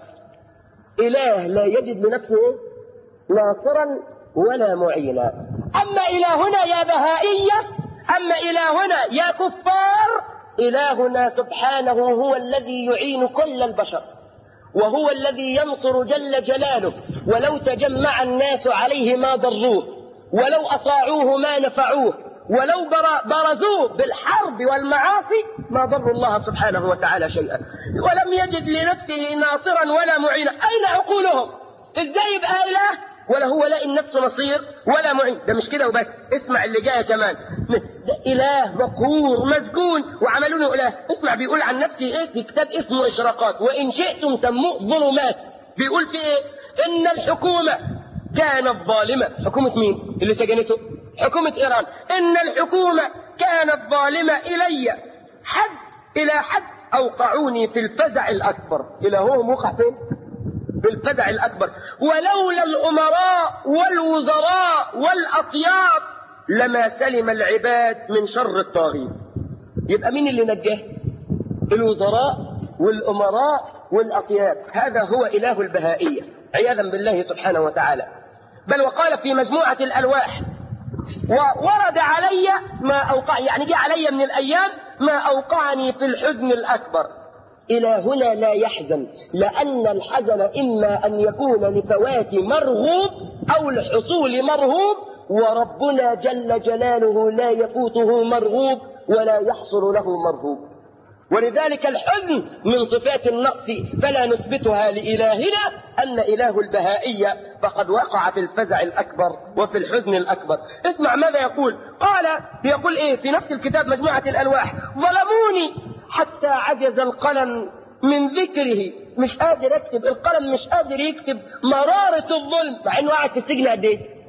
إله لا يجد لنفسه إيه؟ ناصرا ولا معينا أما إلهنا يا بهائية أما إلهنا يا كفار إلهنا سبحانه هو الذي يعين كل البشر وهو الذي ينصر جل جلاله ولو تجمع الناس عليه ما ضروه ولو أطاعوه ما نفعوه ولو برزوه بالحرب والمعاصي ما ضروا الله سبحانه وتعالى شيئا ولم يجد لنفسه ناصرا ولا معينا أين عقولهم ازاي يبقى إله ولا هو لاقي نفسه نصير ولا معين ده مش كده وبس اسمع اللي جاي كمان ده إله مقهور مسجون وعملوا له إله اسمع بيقول عن نفسه إيه في كتاب اسمه إشراقات وإن شئتم سموه ظلمات بيقول في إيه إن الحكومة كانت ظالمة حكومة مين اللي سجنته حكومة إيران إن الحكومة كانت ظالمة إلي حد إلى حد أوقعوني في الفزع الأكبر إلى هو موقع فين بالفزع الأكبر ولولا الأمراء والوزراء والأطياب لما سلم العباد من شر الطاغين يبقى مين اللي نجاه الوزراء والأمراء والأطياب هذا هو إله البهائية عياذا بالله سبحانه وتعالى بل وقال في مجموعة الألواح وورد علي ما أوقع يعني جاء علي من الأيام ما أوقعني في الحزن الأكبر إلى هنا لا يحزن لأن الحزن إما أن يكون لفوات مرغوب أو لحصول مرهوب وربنا جل جلاله لا يفوته مرغوب ولا يحصل له مرهوب ولذلك الحزن من صفات النقص فلا نثبتها لإلهنا أن إله البهائية فقد وقع في الفزع الأكبر وفي الحزن الأكبر اسمع ماذا يقول قال يقول إيه في نفس الكتاب مجموعة الألواح ظلموني حتى عجز القلم من ذكره مش قادر يكتب القلم مش قادر يكتب مرارة الظلم مع انه قاعد في السجن قد ايه؟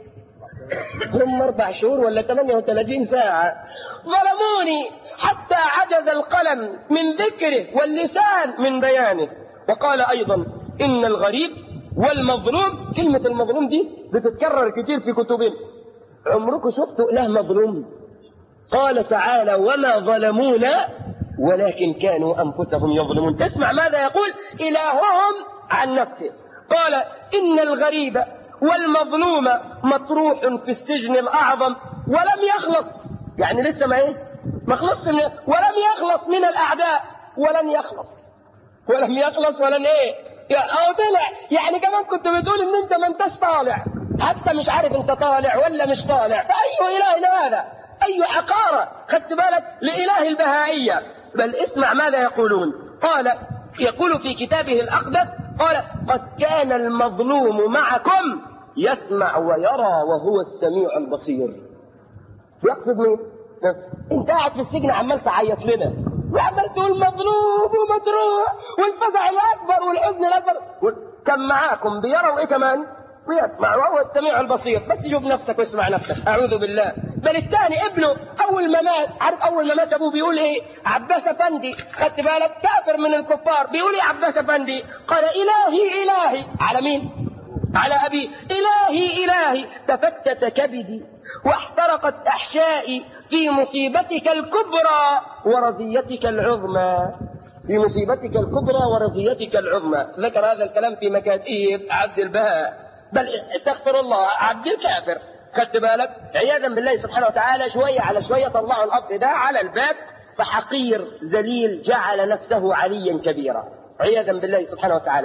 هم اربع شهور ولا 38 ساعة ظلموني حتى عجز القلم من ذكره واللسان من بيانه وقال ايضا ان الغريب والمظلوم كلمة المظلوم دي بتتكرر كتير في كتبنا عمركم شفتوا اله مظلوم قال تعالى وما ظلمونا ولكن كانوا أنفسهم يظلمون تسمع ماذا يقول إلههم عن نفسه قال إن الغريب والمظلوم مطروح في السجن الأعظم ولم يخلص يعني لسه ما إيه ما خلصش من ولم يخلص من الأعداء ولن يخلص ولم يخلص ولن إيه أو طلع يعني كمان كنت بتقول إن أنت ما أنتش طالع حتى مش عارف أنت طالع ولا مش طالع فأي إله هذا أي حقارة خدت بالك لإله البهائية بل اسمع ماذا يقولون قال يقول في كتابه الأقدس قال قد كان المظلوم معكم يسمع ويرى وهو السميع البصير يقصد مين؟ انت قاعد في السجن عمال تعيط لنا وعمال تقول مظلوم ومجروح والفزع الاكبر والحزن الاكبر كان معاكم بيروا ايه كمان؟ ويسمع وهو السميع البصير بس شوف نفسك واسمع نفسك اعوذ بالله بل الثاني ابنه اول ما مات عارف اول ما مات ابوه بيقول ايه عباس افندي خدت بالك كافر من الكفار بيقول ايه عباس افندي قال الهي الهي على مين على ابي الهي الهي تفتت كبدي واحترقت احشائي في مصيبتك الكبرى ورزيتك العظمى في مصيبتك الكبرى ورزيتك العظمى ذكر هذا الكلام في مكاتيب عبد البهاء بل استغفر الله عبد الكافر خدت بالك عياذا بالله سبحانه وتعالى شوية على شوية طلعوا الأب ده على الباب فحقير ذليل جعل نفسه عليا كبيرا عياذا بالله سبحانه وتعالى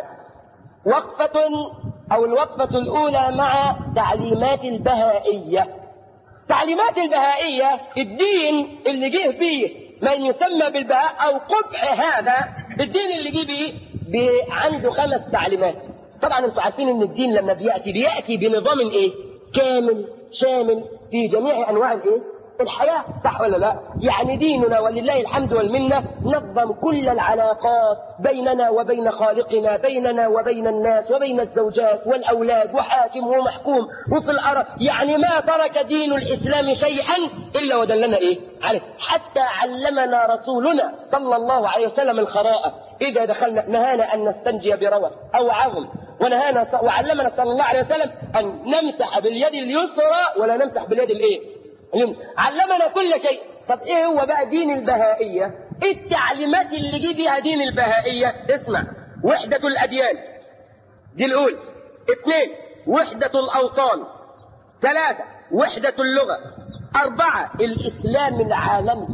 وقفة أو الوقفة الأولى مع تعليمات البهائية تعليمات البهائية الدين اللي جه فيه من يسمى بالبهاء أو قبح هذا الدين اللي جه بيه عنده خمس تعليمات طبعا انتم عارفين ان الدين لما بياتي بياتي بنظام ايه كامل شامل في جميع انواع الايه الحياة صح ولا لا يعني ديننا ولله الحمد والمنة نظم كل العلاقات بيننا وبين خالقنا بيننا وبين الناس وبين الزوجات والأولاد وحاكم ومحكوم وفي الأرض يعني ما ترك دين الإسلام شيئا إلا ودلنا إيه عليه حتى علمنا رسولنا صلى الله عليه وسلم الخراءة إذا دخلنا نهانا أن نستنجي بروث أو عظم ونهانا وعلمنا صلى الله عليه وسلم أن نمسح باليد اليسرى ولا نمسح باليد الإيه علمنا كل شيء طب ايه هو بقى دين البهائية ايه التعليمات اللي جه بيها دين البهائية اسمع وحدة الأديان دي الأولى اثنين وحدة الأوطان ثلاثة وحدة اللغة أربعة الإسلام العالمي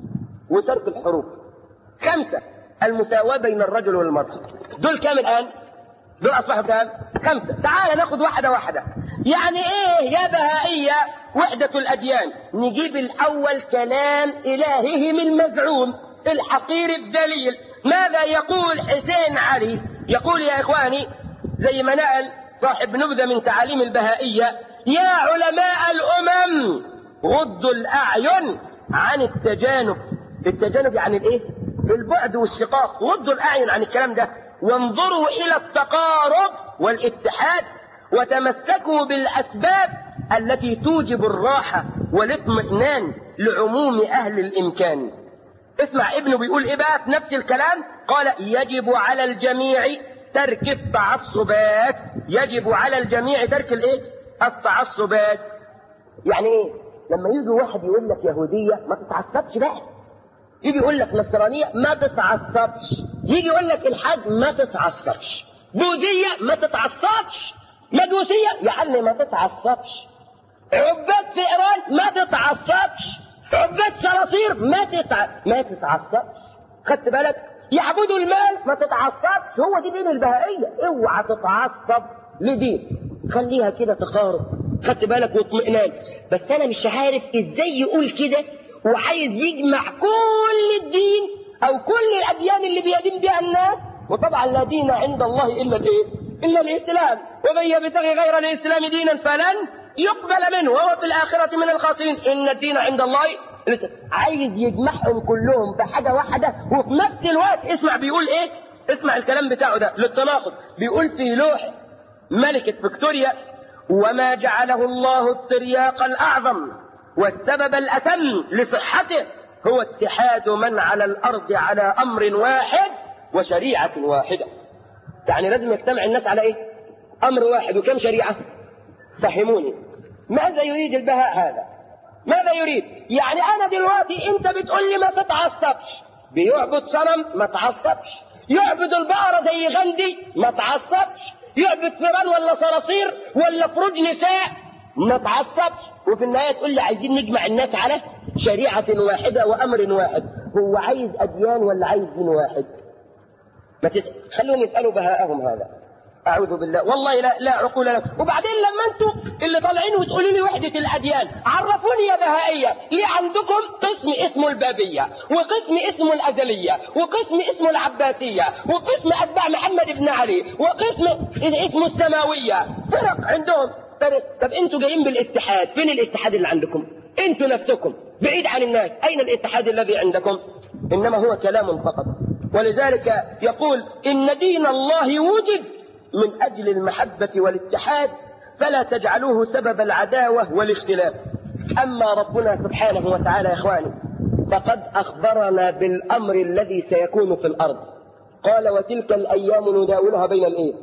وترك الحروب خمسة المساواة بين الرجل والمرأة دول كام الآن؟ دول أصبحوا كام؟ خمسة تعال ناخد واحدة واحدة يعني ايه يا بهائية وحدة الأديان نجيب الأول كلام إلههم المزعوم الحقير الدليل ماذا يقول حسين علي يقول يا إخواني زي ما نقل صاحب نبذة من تعاليم البهائية يا علماء الأمم غضوا الأعين عن التجانب التجانب يعني الايه البعد والشقاق غضوا الأعين عن الكلام ده وانظروا إلى التقارب والاتحاد وتمسكوا بالأسباب التي توجب الراحة والاطمئنان لعموم أهل الإمكان اسمع ابنه بيقول إيه بقى في نفس الكلام قال يجب على الجميع ترك التعصبات يجب على الجميع ترك الايه التعصبات يعني ايه لما يجي واحد يقول لك يهودية ما تتعصبش بقى يجي يقول لك نصرانية ما تتعصبش يجي يقول لك الحج ما تتعصبش بوذية ما تتعصبش مجوسية يا عمي ما تتعصبش عباد في إيران ما تتعصبش عباد صراصير ما تتع... ما تتعصبش خدت بالك يعبدوا المال ما تتعصبش هو دي دين البهائية اوعى تتعصب لدين خليها كده تقارب خدت بالك واطمئنان بس انا مش عارف ازاي يقول كده وعايز يجمع كل الدين او كل الاديان اللي بيدين بها الناس وطبعا لا دين عند الله الا الايه الا الاسلام ومن يبتغي غير الاسلام دينا فلن يقبل منه وهو في الاخره من الخاسرين ان الدين عند الله عايز يجمعهم كلهم بحاجه واحده وفي نفس الوقت اسمع بيقول ايه اسمع الكلام بتاعه ده للتناقض بيقول في لوح ملكة فيكتوريا وما جعله الله الترياق الأعظم والسبب الأتم لصحته هو اتحاد من على الأرض على أمر واحد وشريعة واحدة يعني لازم يجتمع الناس على إيه أمر واحد وكم شريعة فهموني ماذا يريد البهاء هذا ماذا يريد يعني انا دلوقتي انت بتقول لي ما تتعصبش بيعبد صنم ما تعصبش يعبد البقرة زي غندي ما تعصبش يعبد فيران ولا صراصير ولا فروج نساء ما تعصبش وفي النهاية تقول لي عايزين نجمع الناس على شريعة واحدة وأمر واحد هو عايز أديان ولا عايز دين واحد ما تس... خلوهم يسألوا بهاءهم هذا أعوذ بالله والله لا لا عقول لهم وبعدين لما أنتوا اللي طالعين وتقولوا لي وحدة الأديان عرفوني يا بهائية ليه عندكم قسم اسمه البابية وقسم اسمه الأزلية وقسم اسمه العباسية وقسم أتباع محمد بن علي وقسم اسمه السماوية فرق عندهم فرق طب أنتوا جايين بالاتحاد فين الاتحاد اللي عندكم أنتوا نفسكم بعيد عن الناس أين الاتحاد الذي عندكم إنما هو كلام فقط ولذلك يقول إن دين الله وجد من أجل المحبة والاتحاد فلا تجعلوه سبب العداوة والاختلاف أما ربنا سبحانه وتعالى يا إخواني فقد أخبرنا بالأمر الذي سيكون في الأرض قال وتلك الأيام نداولها بين الإيه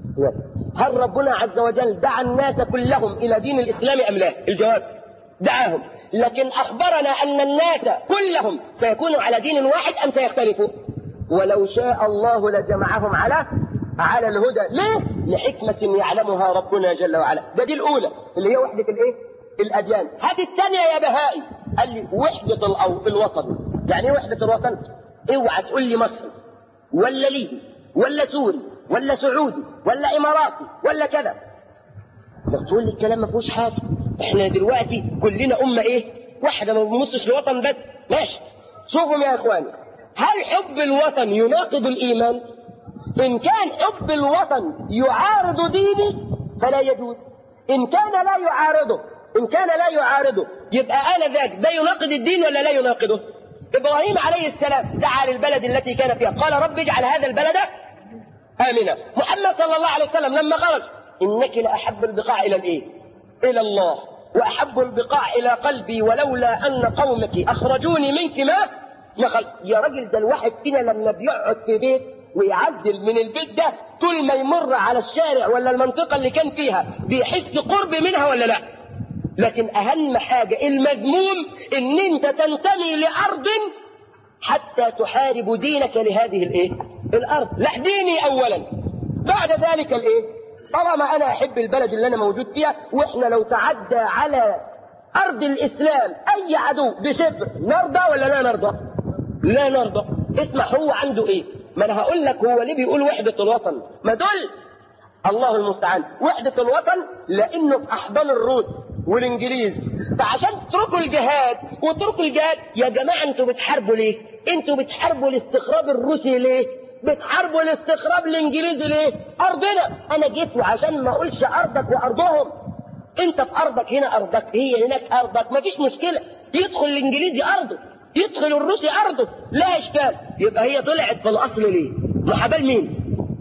هل ربنا عز وجل دعا الناس كلهم إلى دين الإسلام أم لا الجواب دعاهم لكن أخبرنا أن الناس كلهم سيكونوا على دين واحد أم سيختلفوا ولو شاء الله لجمعهم على على الهدى ليه لحكمة يعلمها ربنا جل وعلا ده دي الأولى اللي هي وحدة الإيه الأديان هذه الثانية يا بهائي قال لي وحدة الأو... الوطن يعني ايه وحدة الوطن اوعى تقول لي مصري ولا ليبي ولا سوري ولا سعودي ولا إماراتي ولا كذا ما تقول لي الكلام ما فيهوش حاجة احنا دلوقتي كلنا أمة ايه واحدة ما بنبصش لوطن بس ماشي شوفوا يا اخواني هل حب الوطن يناقض الإيمان إن كان حب الوطن يعارض ديني فلا يجوز إن كان لا يعارضه إن كان لا يعارضه يبقى أنا ذاك ده يناقض الدين ولا لا يناقضه إبراهيم عليه السلام دعا للبلد التي كان فيها قال رب اجعل هذا البلد آمنا محمد صلى الله عليه وسلم لما خرج إنك لأحب البقاع إلى الإيه إلى الله وأحب البقاع إلى قلبي ولولا أن قومك أخرجوني منك ما ما خلق يا راجل ده الواحد فينا لما بيقعد في بيت ويعدل من البيت ده طول ما يمر على الشارع ولا المنطقة اللي كان فيها بيحس قرب منها ولا لا لكن أهم حاجة المذموم إن أنت تنتمي لأرض حتى تحارب دينك لهذه الإيه؟ الأرض لا ديني أولا بعد ذلك الإيه؟ طالما أنا أحب البلد اللي أنا موجود فيها وإحنا لو تعدى على أرض الإسلام أي عدو بشبر نرضى ولا لا نرضى؟ لا نرضى اسمع هو عنده إيه؟ ما أنا هقول لك هو ليه بيقول وحدة الوطن ما دول الله المستعان وحدة الوطن لأنه في أحضان الروس والإنجليز فعشان تتركوا الجهاد وتركوا الجهاد يا جماعة أنتوا بتحاربوا ليه؟ أنتوا بتحاربوا الاستخراب الروسي ليه؟ بتحاربوا الاستخراب الإنجليزي ليه؟ أرضنا أنا جيت وعشان ما أقولش أرضك وأرضهم أنت في أرضك هنا أرضك هي هناك أرضك مفيش مشكلة يدخل الإنجليزي أرضه يدخل الروسي أرضه لا إشكال يبقى هي طلعت في الأصل ليه؟ محاباة مين؟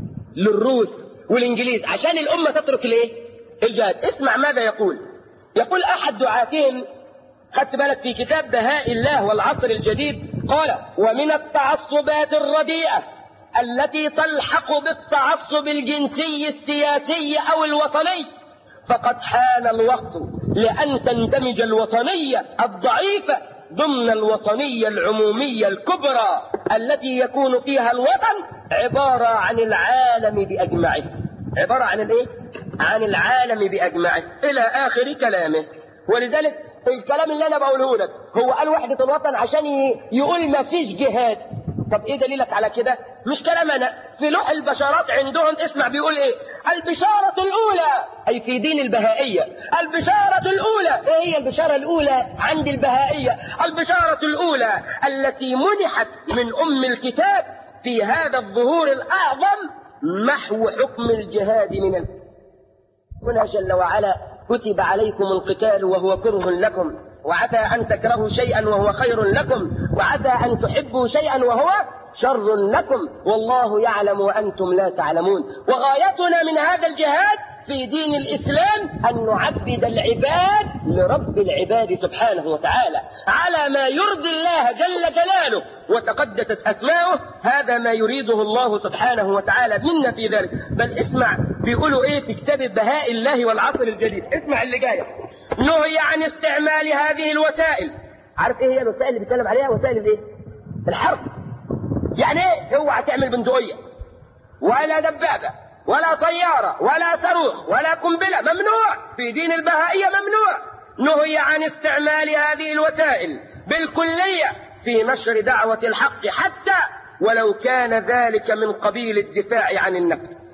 للروس والإنجليز عشان الأمة تترك ليه؟ الجهاد اسمع ماذا يقول يقول أحد دعاتهم خدت بالك في كتاب بهاء الله والعصر الجديد قال ومن التعصبات الرديئة التي تلحق بالتعصب الجنسي السياسي أو الوطني فقد حان الوقت لأن تندمج الوطنية الضعيفة ضمن الوطنية العمومية الكبرى التي يكون فيها الوطن عبارة عن العالم بأجمعه عبارة عن الايه؟ عن العالم بأجمعه إلى آخر كلامه ولذلك الكلام اللي أنا بقوله لك هو قال وحدة الوطن عشان يقول ما فيش جهاد طب ايه دليلك على كده مش كلام انا في لوح البشارات عندهم اسمع بيقول ايه البشارة الاولى اي في دين البهائية البشارة الاولى ايه هي البشارة الاولى عند البهائية البشارة الاولى التي منحت من ام الكتاب في هذا الظهور الاعظم محو حكم الجهاد من ال... هنا جل وعلا كتب عليكم القتال وهو كره لكم وعسى أن تكرهوا شيئا وهو خير لكم وعسى أن تحبوا شيئا وهو شر لكم والله يعلم وأنتم لا تعلمون وغايتنا من هذا الجهاد في دين الإسلام أن نعبد العباد لرب العباد سبحانه وتعالى على ما يرضي الله جل جلاله وتقدست أسماؤه هذا ما يريده الله سبحانه وتعالى منا في ذلك بل اسمع بيقولوا ايه في كتاب بهاء الله والعصر الجديد اسمع اللي جاي نهي عن استعمال هذه الوسائل عارف ايه هي الوسائل اللي بيتكلم عليها وسائل الايه الحرب يعني ايه اوعى تعمل بندقيه ولا دبابه ولا طياره ولا صاروخ ولا قنبله ممنوع في دين البهائيه ممنوع نهي عن استعمال هذه الوسائل بالكليه في نشر دعوه الحق حتى ولو كان ذلك من قبيل الدفاع عن النفس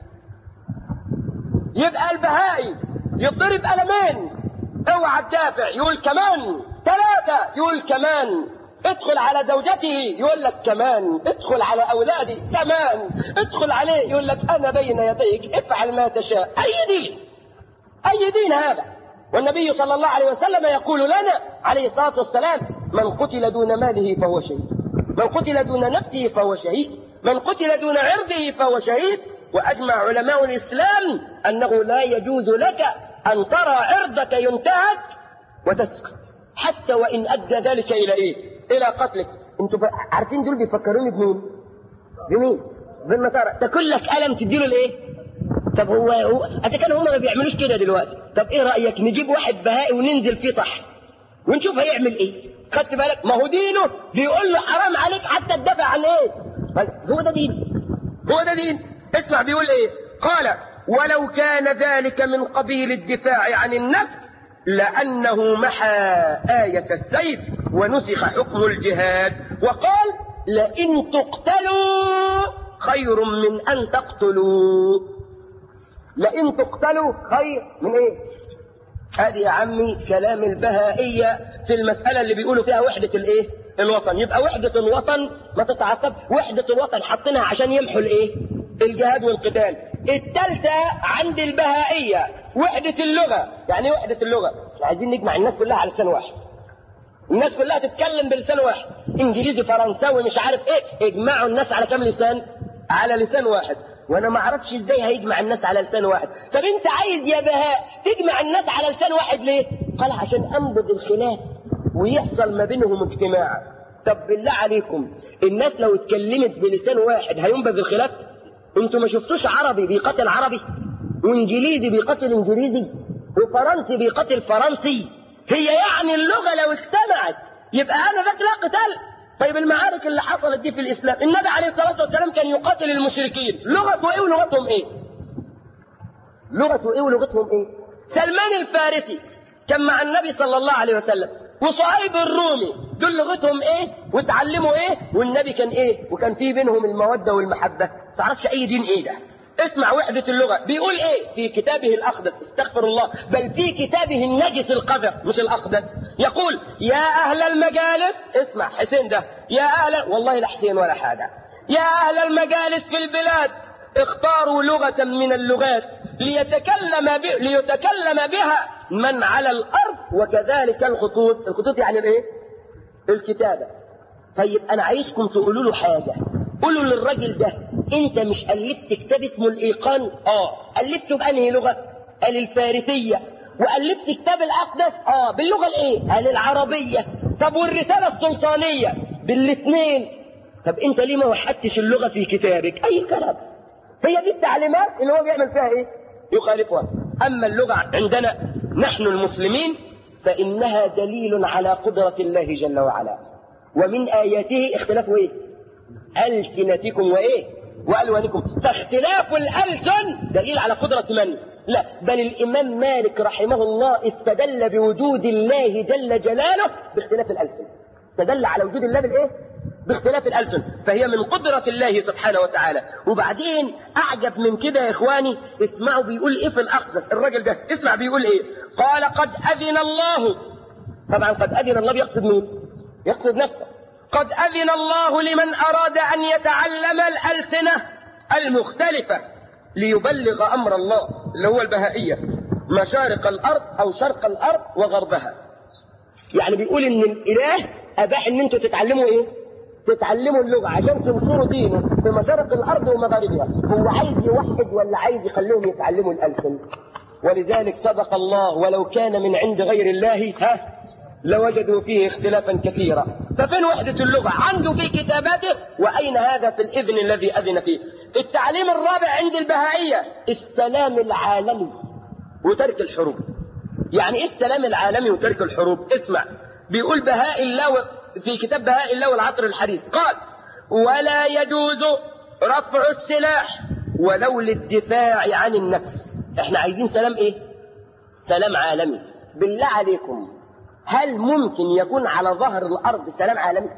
يبقى البهائي يضرب ألمين اوعى تدافع يقول كمان ثلاثة يقول كمان ادخل على زوجته يقول لك كمان ادخل على أولادي كمان ادخل عليه يقول لك أنا بين يديك افعل ما تشاء أي دين أي دين هذا والنبي صلى الله عليه وسلم يقول لنا عليه الصلاة والسلام من قتل دون ماله فهو شهيد من قتل دون نفسه فهو شهيد من قتل دون عرضه فهو شهيد وأجمع علماء الإسلام أنه لا يجوز لك أن ترى عرضك ينتهك وتسكت حتى وإن أدى ذلك إلى إيه؟ إلى قتلك أنتوا عارفين دول بيفكروني بمين؟ بمين؟ بالنصارى تاكل لك قلم تديله الإيه؟ طب هو هو إذا كانوا هم ما بيعملوش كده دلوقتي طب إيه رأيك نجيب واحد بهائي وننزل فيه طح ونشوف هيعمل إيه؟ خدت بالك ما هو دينه بيقول له حرام عليك حتى تدافع عن ايه هو ده دين هو ده دين اسمع بيقول ايه قال ولو كان ذلك من قبيل الدفاع عن النفس لأنه محى آية السيف ونسخ حكم الجهاد وقال لئن تقتلوا خير من أن تقتلوا لئن تقتلوا خير من ايه هذه يا عمي كلام البهائية في المسألة اللي بيقولوا فيها وحدة الايه الوطن يبقى وحدة الوطن ما تتعصب وحدة الوطن حاطينها عشان يمحوا الايه الجهاد والقتال التالتة عند البهائية وحدة اللغة يعني ايه وحدة اللغة عايزين نجمع الناس كلها على لسان واحد الناس كلها تتكلم بلسان واحد انجليزي فرنساوي مش عارف ايه اجمعوا الناس على كام لسان على لسان واحد وانا ما اعرفش ازاي هيجمع الناس على لسان واحد طب انت عايز يا بهاء تجمع الناس على لسان واحد ليه قال عشان انبض الخلاف ويحصل ما بينهم اجتماع طب بالله عليكم الناس لو اتكلمت بلسان واحد هينبذ الخلاف انتوا ما شفتوش عربي بيقاتل عربي وانجليزي بيقاتل انجليزي وفرنسي بيقاتل فرنسي هي يعني اللغه لو اجتمعت يبقى انا ذاك لا قتال طيب المعارك اللي حصلت دي في الاسلام النبي عليه الصلاه والسلام كان يقاتل المشركين لغته ايه ولغتهم ايه لغته ايه ولغتهم ايه سلمان الفارسي كان مع النبي صلى الله عليه وسلم وصهيب الرومي دول لغتهم ايه وتعلموا ايه والنبي كان ايه وكان في بينهم الموده والمحبه تعرفش اي دين ايه ده اسمع وحدة اللغة بيقول ايه في كتابه الأقدس استغفر الله بل في كتابه النجس القذر مش الأقدس يقول يا أهل المجالس اسمع حسين ده يا أهل والله لا حسين ولا حاجة يا أهل المجالس في البلاد اختاروا لغة من اللغات ليتكلم ب... ليتكلم بها من على الأرض وكذلك الخطوط الخطوط يعني الايه الكتابة طيب أنا عايزكم تقولوا له حاجة قولوا للراجل ده انت مش ألفت كتاب اسمه الإيقان اه ألفته بأنهي لغة قال الفارسية وألفت كتاب الأقدس اه باللغة الايه قال العربية طب والرسالة السلطانية بالاثنين طب انت ليه ما وحدتش اللغة في كتابك اي كلام هي دي التعليمات اللي هو بيعمل فيها ايه يخالفها اما اللغة عندنا نحن المسلمين فإنها دليل على قدرة الله جل وعلا ومن آياته اختلاف ايه ألسنتكم وإيه وألوانكم فاختلاف الألسن دليل على قدرة من لا بل الإمام مالك رحمه الله استدل بوجود الله جل جلاله باختلاف الألسن استدل على وجود الله بالإيه باختلاف الألسن فهي من قدرة الله سبحانه وتعالى وبعدين أعجب من كده يا إخواني اسمعوا بيقول إيه في الأقدس الراجل ده اسمع بيقول إيه قال قد أذن الله طبعا قد أذن الله بيقصد مين يقصد نفسه قد أذن الله لمن أراد أن يتعلم الألسنة المختلفة ليبلغ أمر الله اللي هو البهائية مشارق الأرض أو شرق الأرض وغربها يعني بيقول إن الإله أباح إن أنتوا تتعلموا إيه؟ تتعلموا اللغة عشان تنصروا دينه في مشارق الأرض ومغاربها هو عايز يوحد ولا عايز يخليهم يتعلموا الألسن ولذلك صدق الله ولو كان من عند غير الله ها لوجدوا فيه اختلافا كثيرا ففين وحدة اللغة عنده في كتاباته وأين هذا في الإذن الذي أذن فيه التعليم الرابع عند البهائية السلام العالمي وترك الحروب يعني ايه السلام العالمي وترك الحروب اسمع بيقول بهاء الله في كتاب بهاء الله والعصر الحديث قال ولا يجوز رفع السلاح ولو للدفاع عن النفس احنا عايزين سلام ايه سلام عالمي بالله عليكم هل ممكن يكون على ظهر الارض سلام عالمي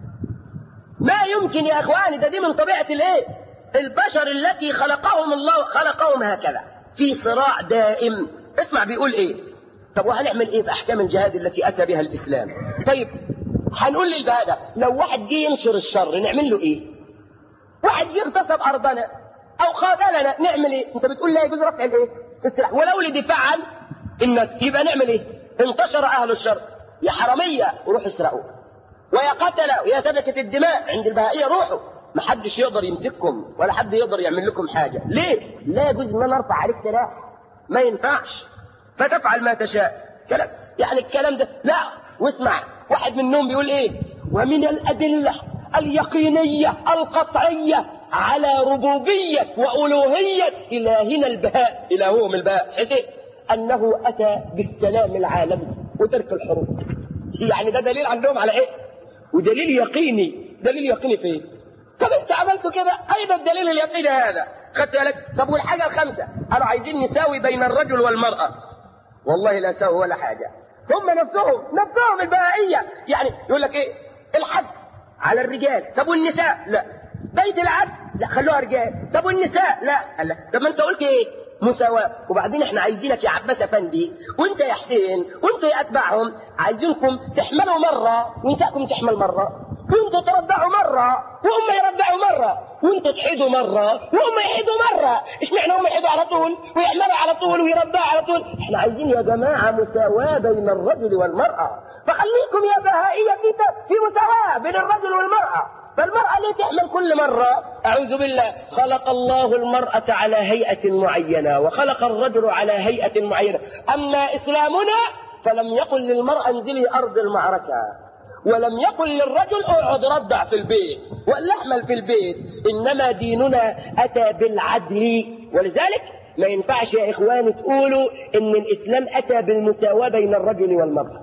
ما يمكن يا اخواني ده دي من طبيعه الايه البشر التي خلقهم الله خلقهم هكذا في صراع دائم اسمع بيقول ايه طب وهنعمل ايه باحكام الجهاد التي اتى بها الاسلام طيب هنقول للبهاء لو واحد جه ينشر الشر نعمل له ايه واحد جه اغتصب ارضنا او خاذلنا نعمل ايه انت بتقول لا يجوز رفع الايه السلاح ولو لدفاع عن الناس يبقى نعمل ايه انتشر اهل الشر يا حراميه وروحوا اسرقوا ويا قتله ويا سفكه الدماء عند البهائيه روحوا ما حدش يقدر يمسككم ولا حد يقدر يعمل لكم حاجه ليه لا يجوز ان انا ارفع عليك سلاح ما ينفعش فتفعل ما تشاء كلام يعني الكلام ده لا واسمع واحد منهم بيقول ايه ومن الادله اليقينيه القطعيه على ربوبيه والوهيه الهنا البهاء الههم البهاء حسين انه اتى بالسلام العالمي وترك الحروب يعني ده دليل عندهم على ايه ودليل يقيني دليل يقيني في ايه طب انت عملت كده اين الدليل اليقيني هذا خدت بالك طب والحاجه الخامسه قالوا عايزين نساوي بين الرجل والمراه والله لا ساوي ولا حاجه هم نفسهم نفسهم البهائيه يعني يقول لك ايه الحد على الرجال طب والنساء لا بيت العدل لا خلوها رجال طب والنساء لا لا طب ما انت قلت ايه مساواة وبعدين احنا عايزينك يا عباس افندي وانت يا حسين وانتوا يا اتباعهم عايزينكم تحملوا مرة ونساءكم تحمل مرة وانتوا ترضعوا مرة وهم يرضعوا مرة وانتوا تحيدوا مرة وهم يحيدوا مرة اشمعنى هم يحيدوا على طول ويحملوا على طول ويرضعوا على طول احنا عايزين يا جماعة مساواة بين الرجل والمرأة فخليكم يا بهائية في في مساواة بين الرجل والمرأة فالمرأة ليه تحمل كل مرة أعوذ بالله خلق الله المرأة على هيئة معينة وخلق الرجل على هيئة معينة أما إسلامنا فلم يقل للمرأة انزلي أرض المعركة ولم يقل للرجل اقعد رضع في البيت ولا احمل في البيت إنما ديننا أتى بالعدل ولذلك ما ينفعش يا إخواني تقولوا إن الإسلام أتى بالمساواة بين الرجل والمرأة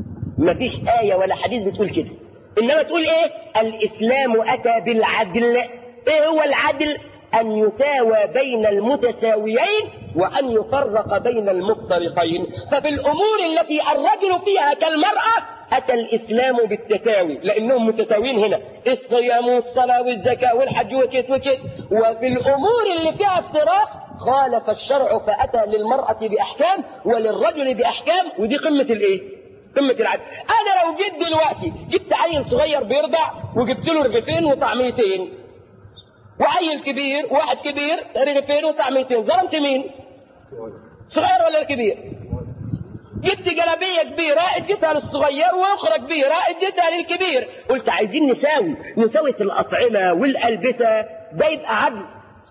ما فيش آية ولا حديث بتقول كده إنما تقول إيه الإسلام أتى بالعدل إيه هو العدل أن يساوى بين المتساويين وأن يفرق بين المفترقين فبالأمور التي الرجل فيها كالمرأة أتى الإسلام بالتساوي لأنهم متساويين هنا الصيام والصلاة والزكاة والحج وكت وكت وفي الأمور اللي فيها افتراق خالف الشرع فأتى للمرأة بأحكام وللرجل بأحكام ودي قمة الإيه؟ قمة العدل أنا لو جيت دلوقتي جبت عيل صغير بيرضع وجبت له رغيفين وطعميتين وعيل كبير واحد كبير رغيفين وطعميتين ظلمت مين؟ صغير ولا الكبير؟ جبت جلابيه كبيره اديتها للصغير واخرى كبيره اديتها للكبير قلت عايزين نساوي نساوي في الاطعمه والالبسه ده يبقى عدل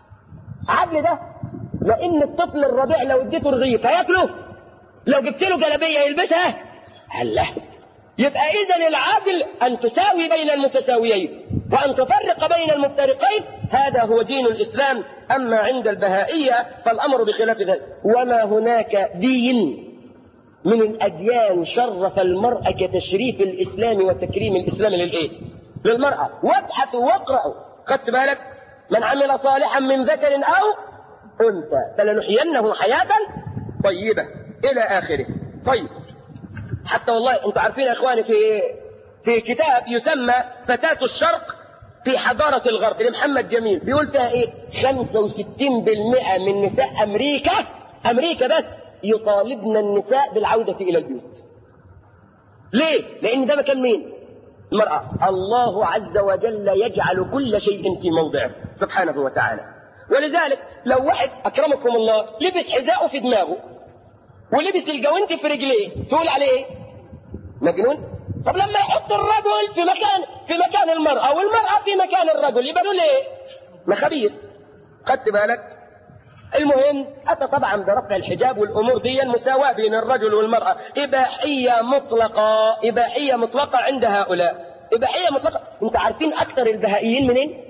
عدل ده لان الطفل الرضيع لو اديته رغيف هياكله لو جبت له جلابيه يلبسها هلا يبقى اذا العدل ان تساوي بين المتساويين وان تفرق بين المفترقين هذا هو دين الاسلام اما عند البهائيه فالامر بخلاف ذلك وما هناك دين من الأديان شرف المرأة كتشريف الإسلام وتكريم الإسلام للإيه؟ للمرأة وابحثوا واقرأوا خدت بالك من عمل صالحا من ذكر أو أنثى فلنحيينه حياة طيبة إلى آخره طيب حتى والله أنتم عارفين يا إخواني في في كتاب يسمى فتاة الشرق في حضارة الغرب لمحمد جميل بيقول فيها إيه 65% من نساء أمريكا أمريكا بس يطالبن النساء بالعودة إلى البيوت ليه؟ لأن ده مكان مين؟ المرأة الله عز وجل يجعل كل شيء في موضعه سبحانه وتعالى ولذلك لو واحد أكرمكم الله لبس حذاءه في دماغه ولبس الجوانت في رجليه تقول عليه ايه؟ مجنون؟ طب لما يحط الرجل في مكان في مكان المرأة والمرأة في مكان الرجل يبقى دول ايه؟ مخابير خدت بالك؟ المهم أتى طبعا برفع الحجاب والأمور دي مساواة بين الرجل والمرأة إباحية مطلقة إباحية مطلقة عند هؤلاء إباحية مطلقة أنت عارفين أكثر البهائيين منين؟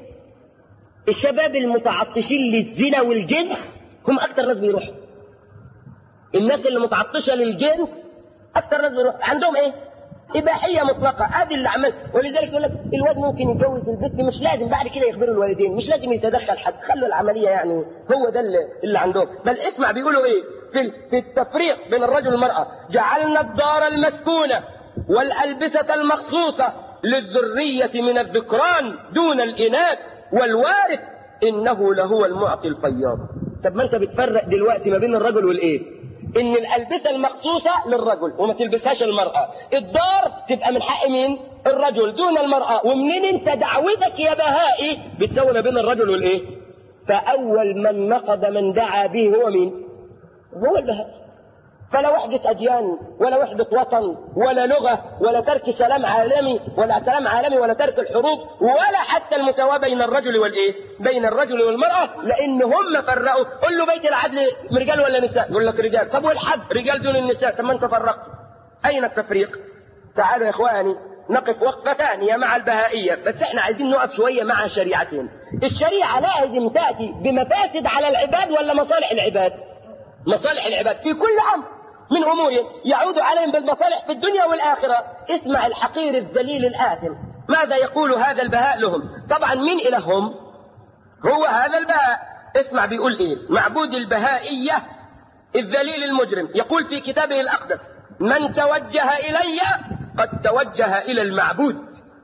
الشباب المتعطشين للزنا والجنس هم أكثر ناس بيروحوا الناس اللي متعطشة للجنس أكثر ناس بيروح عندهم إيه؟ إباحية مطلقة ادي اللي عمل ولذلك يقول لك الواد ممكن يتجوز البنت مش لازم بعد كده يخبروا الوالدين مش لازم يتدخل حد خلوا العملية يعني هو ده اللي, اللي عندهم بل اسمع بيقولوا إيه في في التفريق بين الرجل والمرأة جعلنا الدار المسكونة والألبسة المخصوصة للذرية من الذكران دون الإناث والوارث إنه لهو المعطي الفياض طب ما أنت بتفرق دلوقتي ما بين الرجل والإيه ان الالبسه المخصوصه للرجل وما تلبسهاش المراه الدار تبقى من حق مين الرجل دون المراه ومنين انت دعوتك يا بهائي بتسوي ما بين الرجل والايه فاول من نقض من دعا به هو مين هو البهائي فلا وحدة أديان ولا وحدة وطن ولا لغة ولا ترك سلام عالمي ولا سلام عالمي ولا ترك الحروب ولا حتى المساواة بين الرجل والإيه؟ بين الرجل والمرأة لأن هم فرقوا قل له بيت العدل رجال ولا نساء؟ يقول لك رجال طب والحد رجال دون النساء طب ما أنت فرقت أين التفريق؟ تعالوا يا إخواني نقف وقفة ثانية مع البهائية بس احنا عايزين نقف شوية مع شريعتهم الشريعة لازم تأتي بمفاسد على العباد ولا مصالح العباد مصالح العباد في كل أمر من أمور يعود عليهم بالمصالح في الدنيا والآخرة اسمع الحقير الذليل الآثم ماذا يقول هذا البهاء لهم طبعا من إلههم هو هذا البهاء اسمع بيقول إيه معبود البهائية الذليل المجرم يقول في كتابه الأقدس من توجه إلي قد توجه إلى المعبود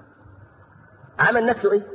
عمل نفسه إيه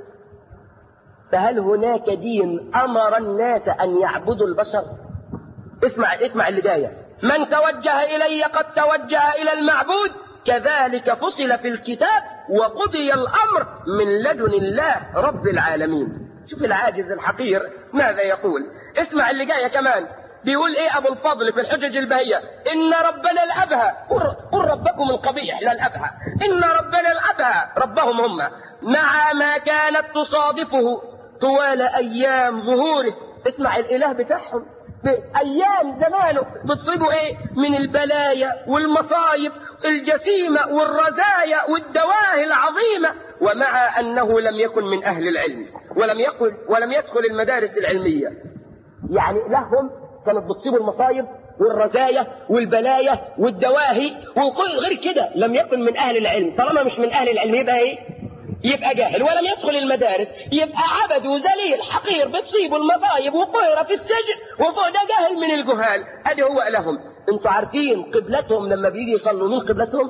فهل هناك دين أمر الناس أن يعبدوا البشر اسمع اسمع اللي جايه من توجه إلي قد توجه إلى المعبود كذلك فصل في الكتاب وقضي الأمر من لدن الله رب العالمين شوف العاجز الحقير ماذا يقول اسمع اللي جاية كمان بيقول ايه ابو الفضل في الحجج البهية ان ربنا الابهى قل ربكم القبيح لا الابهى ان ربنا الابهى ربهم هم مع ما كانت تصادفه طوال ايام ظهوره اسمع الاله بتاعهم بأيام زمانه بتصيبه إيه من البلايا والمصايب الجسيمة والرزايا والدواهي العظيمة ومع أنه لم يكن من أهل العلم ولم يقل ولم يدخل المدارس العلمية يعني لهم كانت بتصيبه المصايب والرزايا والبلايا والدواهي وكل غير كده لم يكن من أهل العلم طالما مش من أهل العلم يبقى إيه يبقى جاهل ولم يدخل المدارس يبقى عبد وذليل حقير بتصيبه المصايب وقهر في السجن وفوق ده جاهل من الجهال ادي هو لهم انتوا عارفين قبلتهم لما بيجي يصلوا مين قبلتهم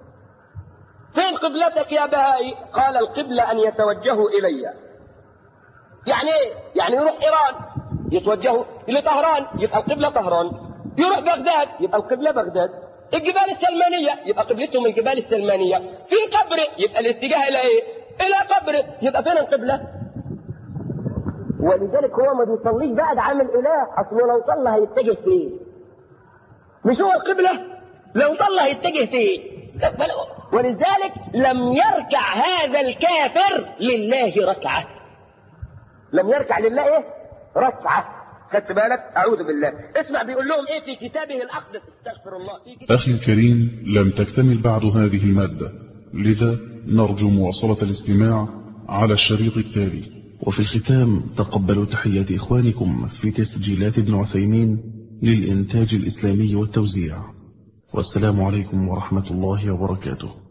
فين قبلتك يا بهائي قال القبلة ان يتوجهوا الي يعني ايه يعني يروح ايران يتوجهوا لطهران يبقى القبلة طهران يروح بغداد يبقى القبلة بغداد الجبال السلمانية يبقى قبلتهم الجبال السلمانية في قبر يبقى الاتجاه الى ايه الى قبره يبقى فين القبلة ولذلك هو ما بيصليش بعد عامل اله اصله لو صلى هيتجه فين مش هو القبلة لو صلى هيتجه فين ولذلك لم يركع هذا الكافر لله ركعة لم يركع لله ايه ركعة خدت بالك اعوذ بالله اسمع بيقول لهم ايه في كتابه الاقدس استغفر الله في كتابه أخي الكريم لم تكتمل بعد هذه المادة لذا نرجو مواصلة الاستماع على الشريط التالي وفي الختام تقبلوا تحيات إخوانكم في تسجيلات ابن عثيمين للإنتاج الإسلامي والتوزيع والسلام عليكم ورحمة الله وبركاته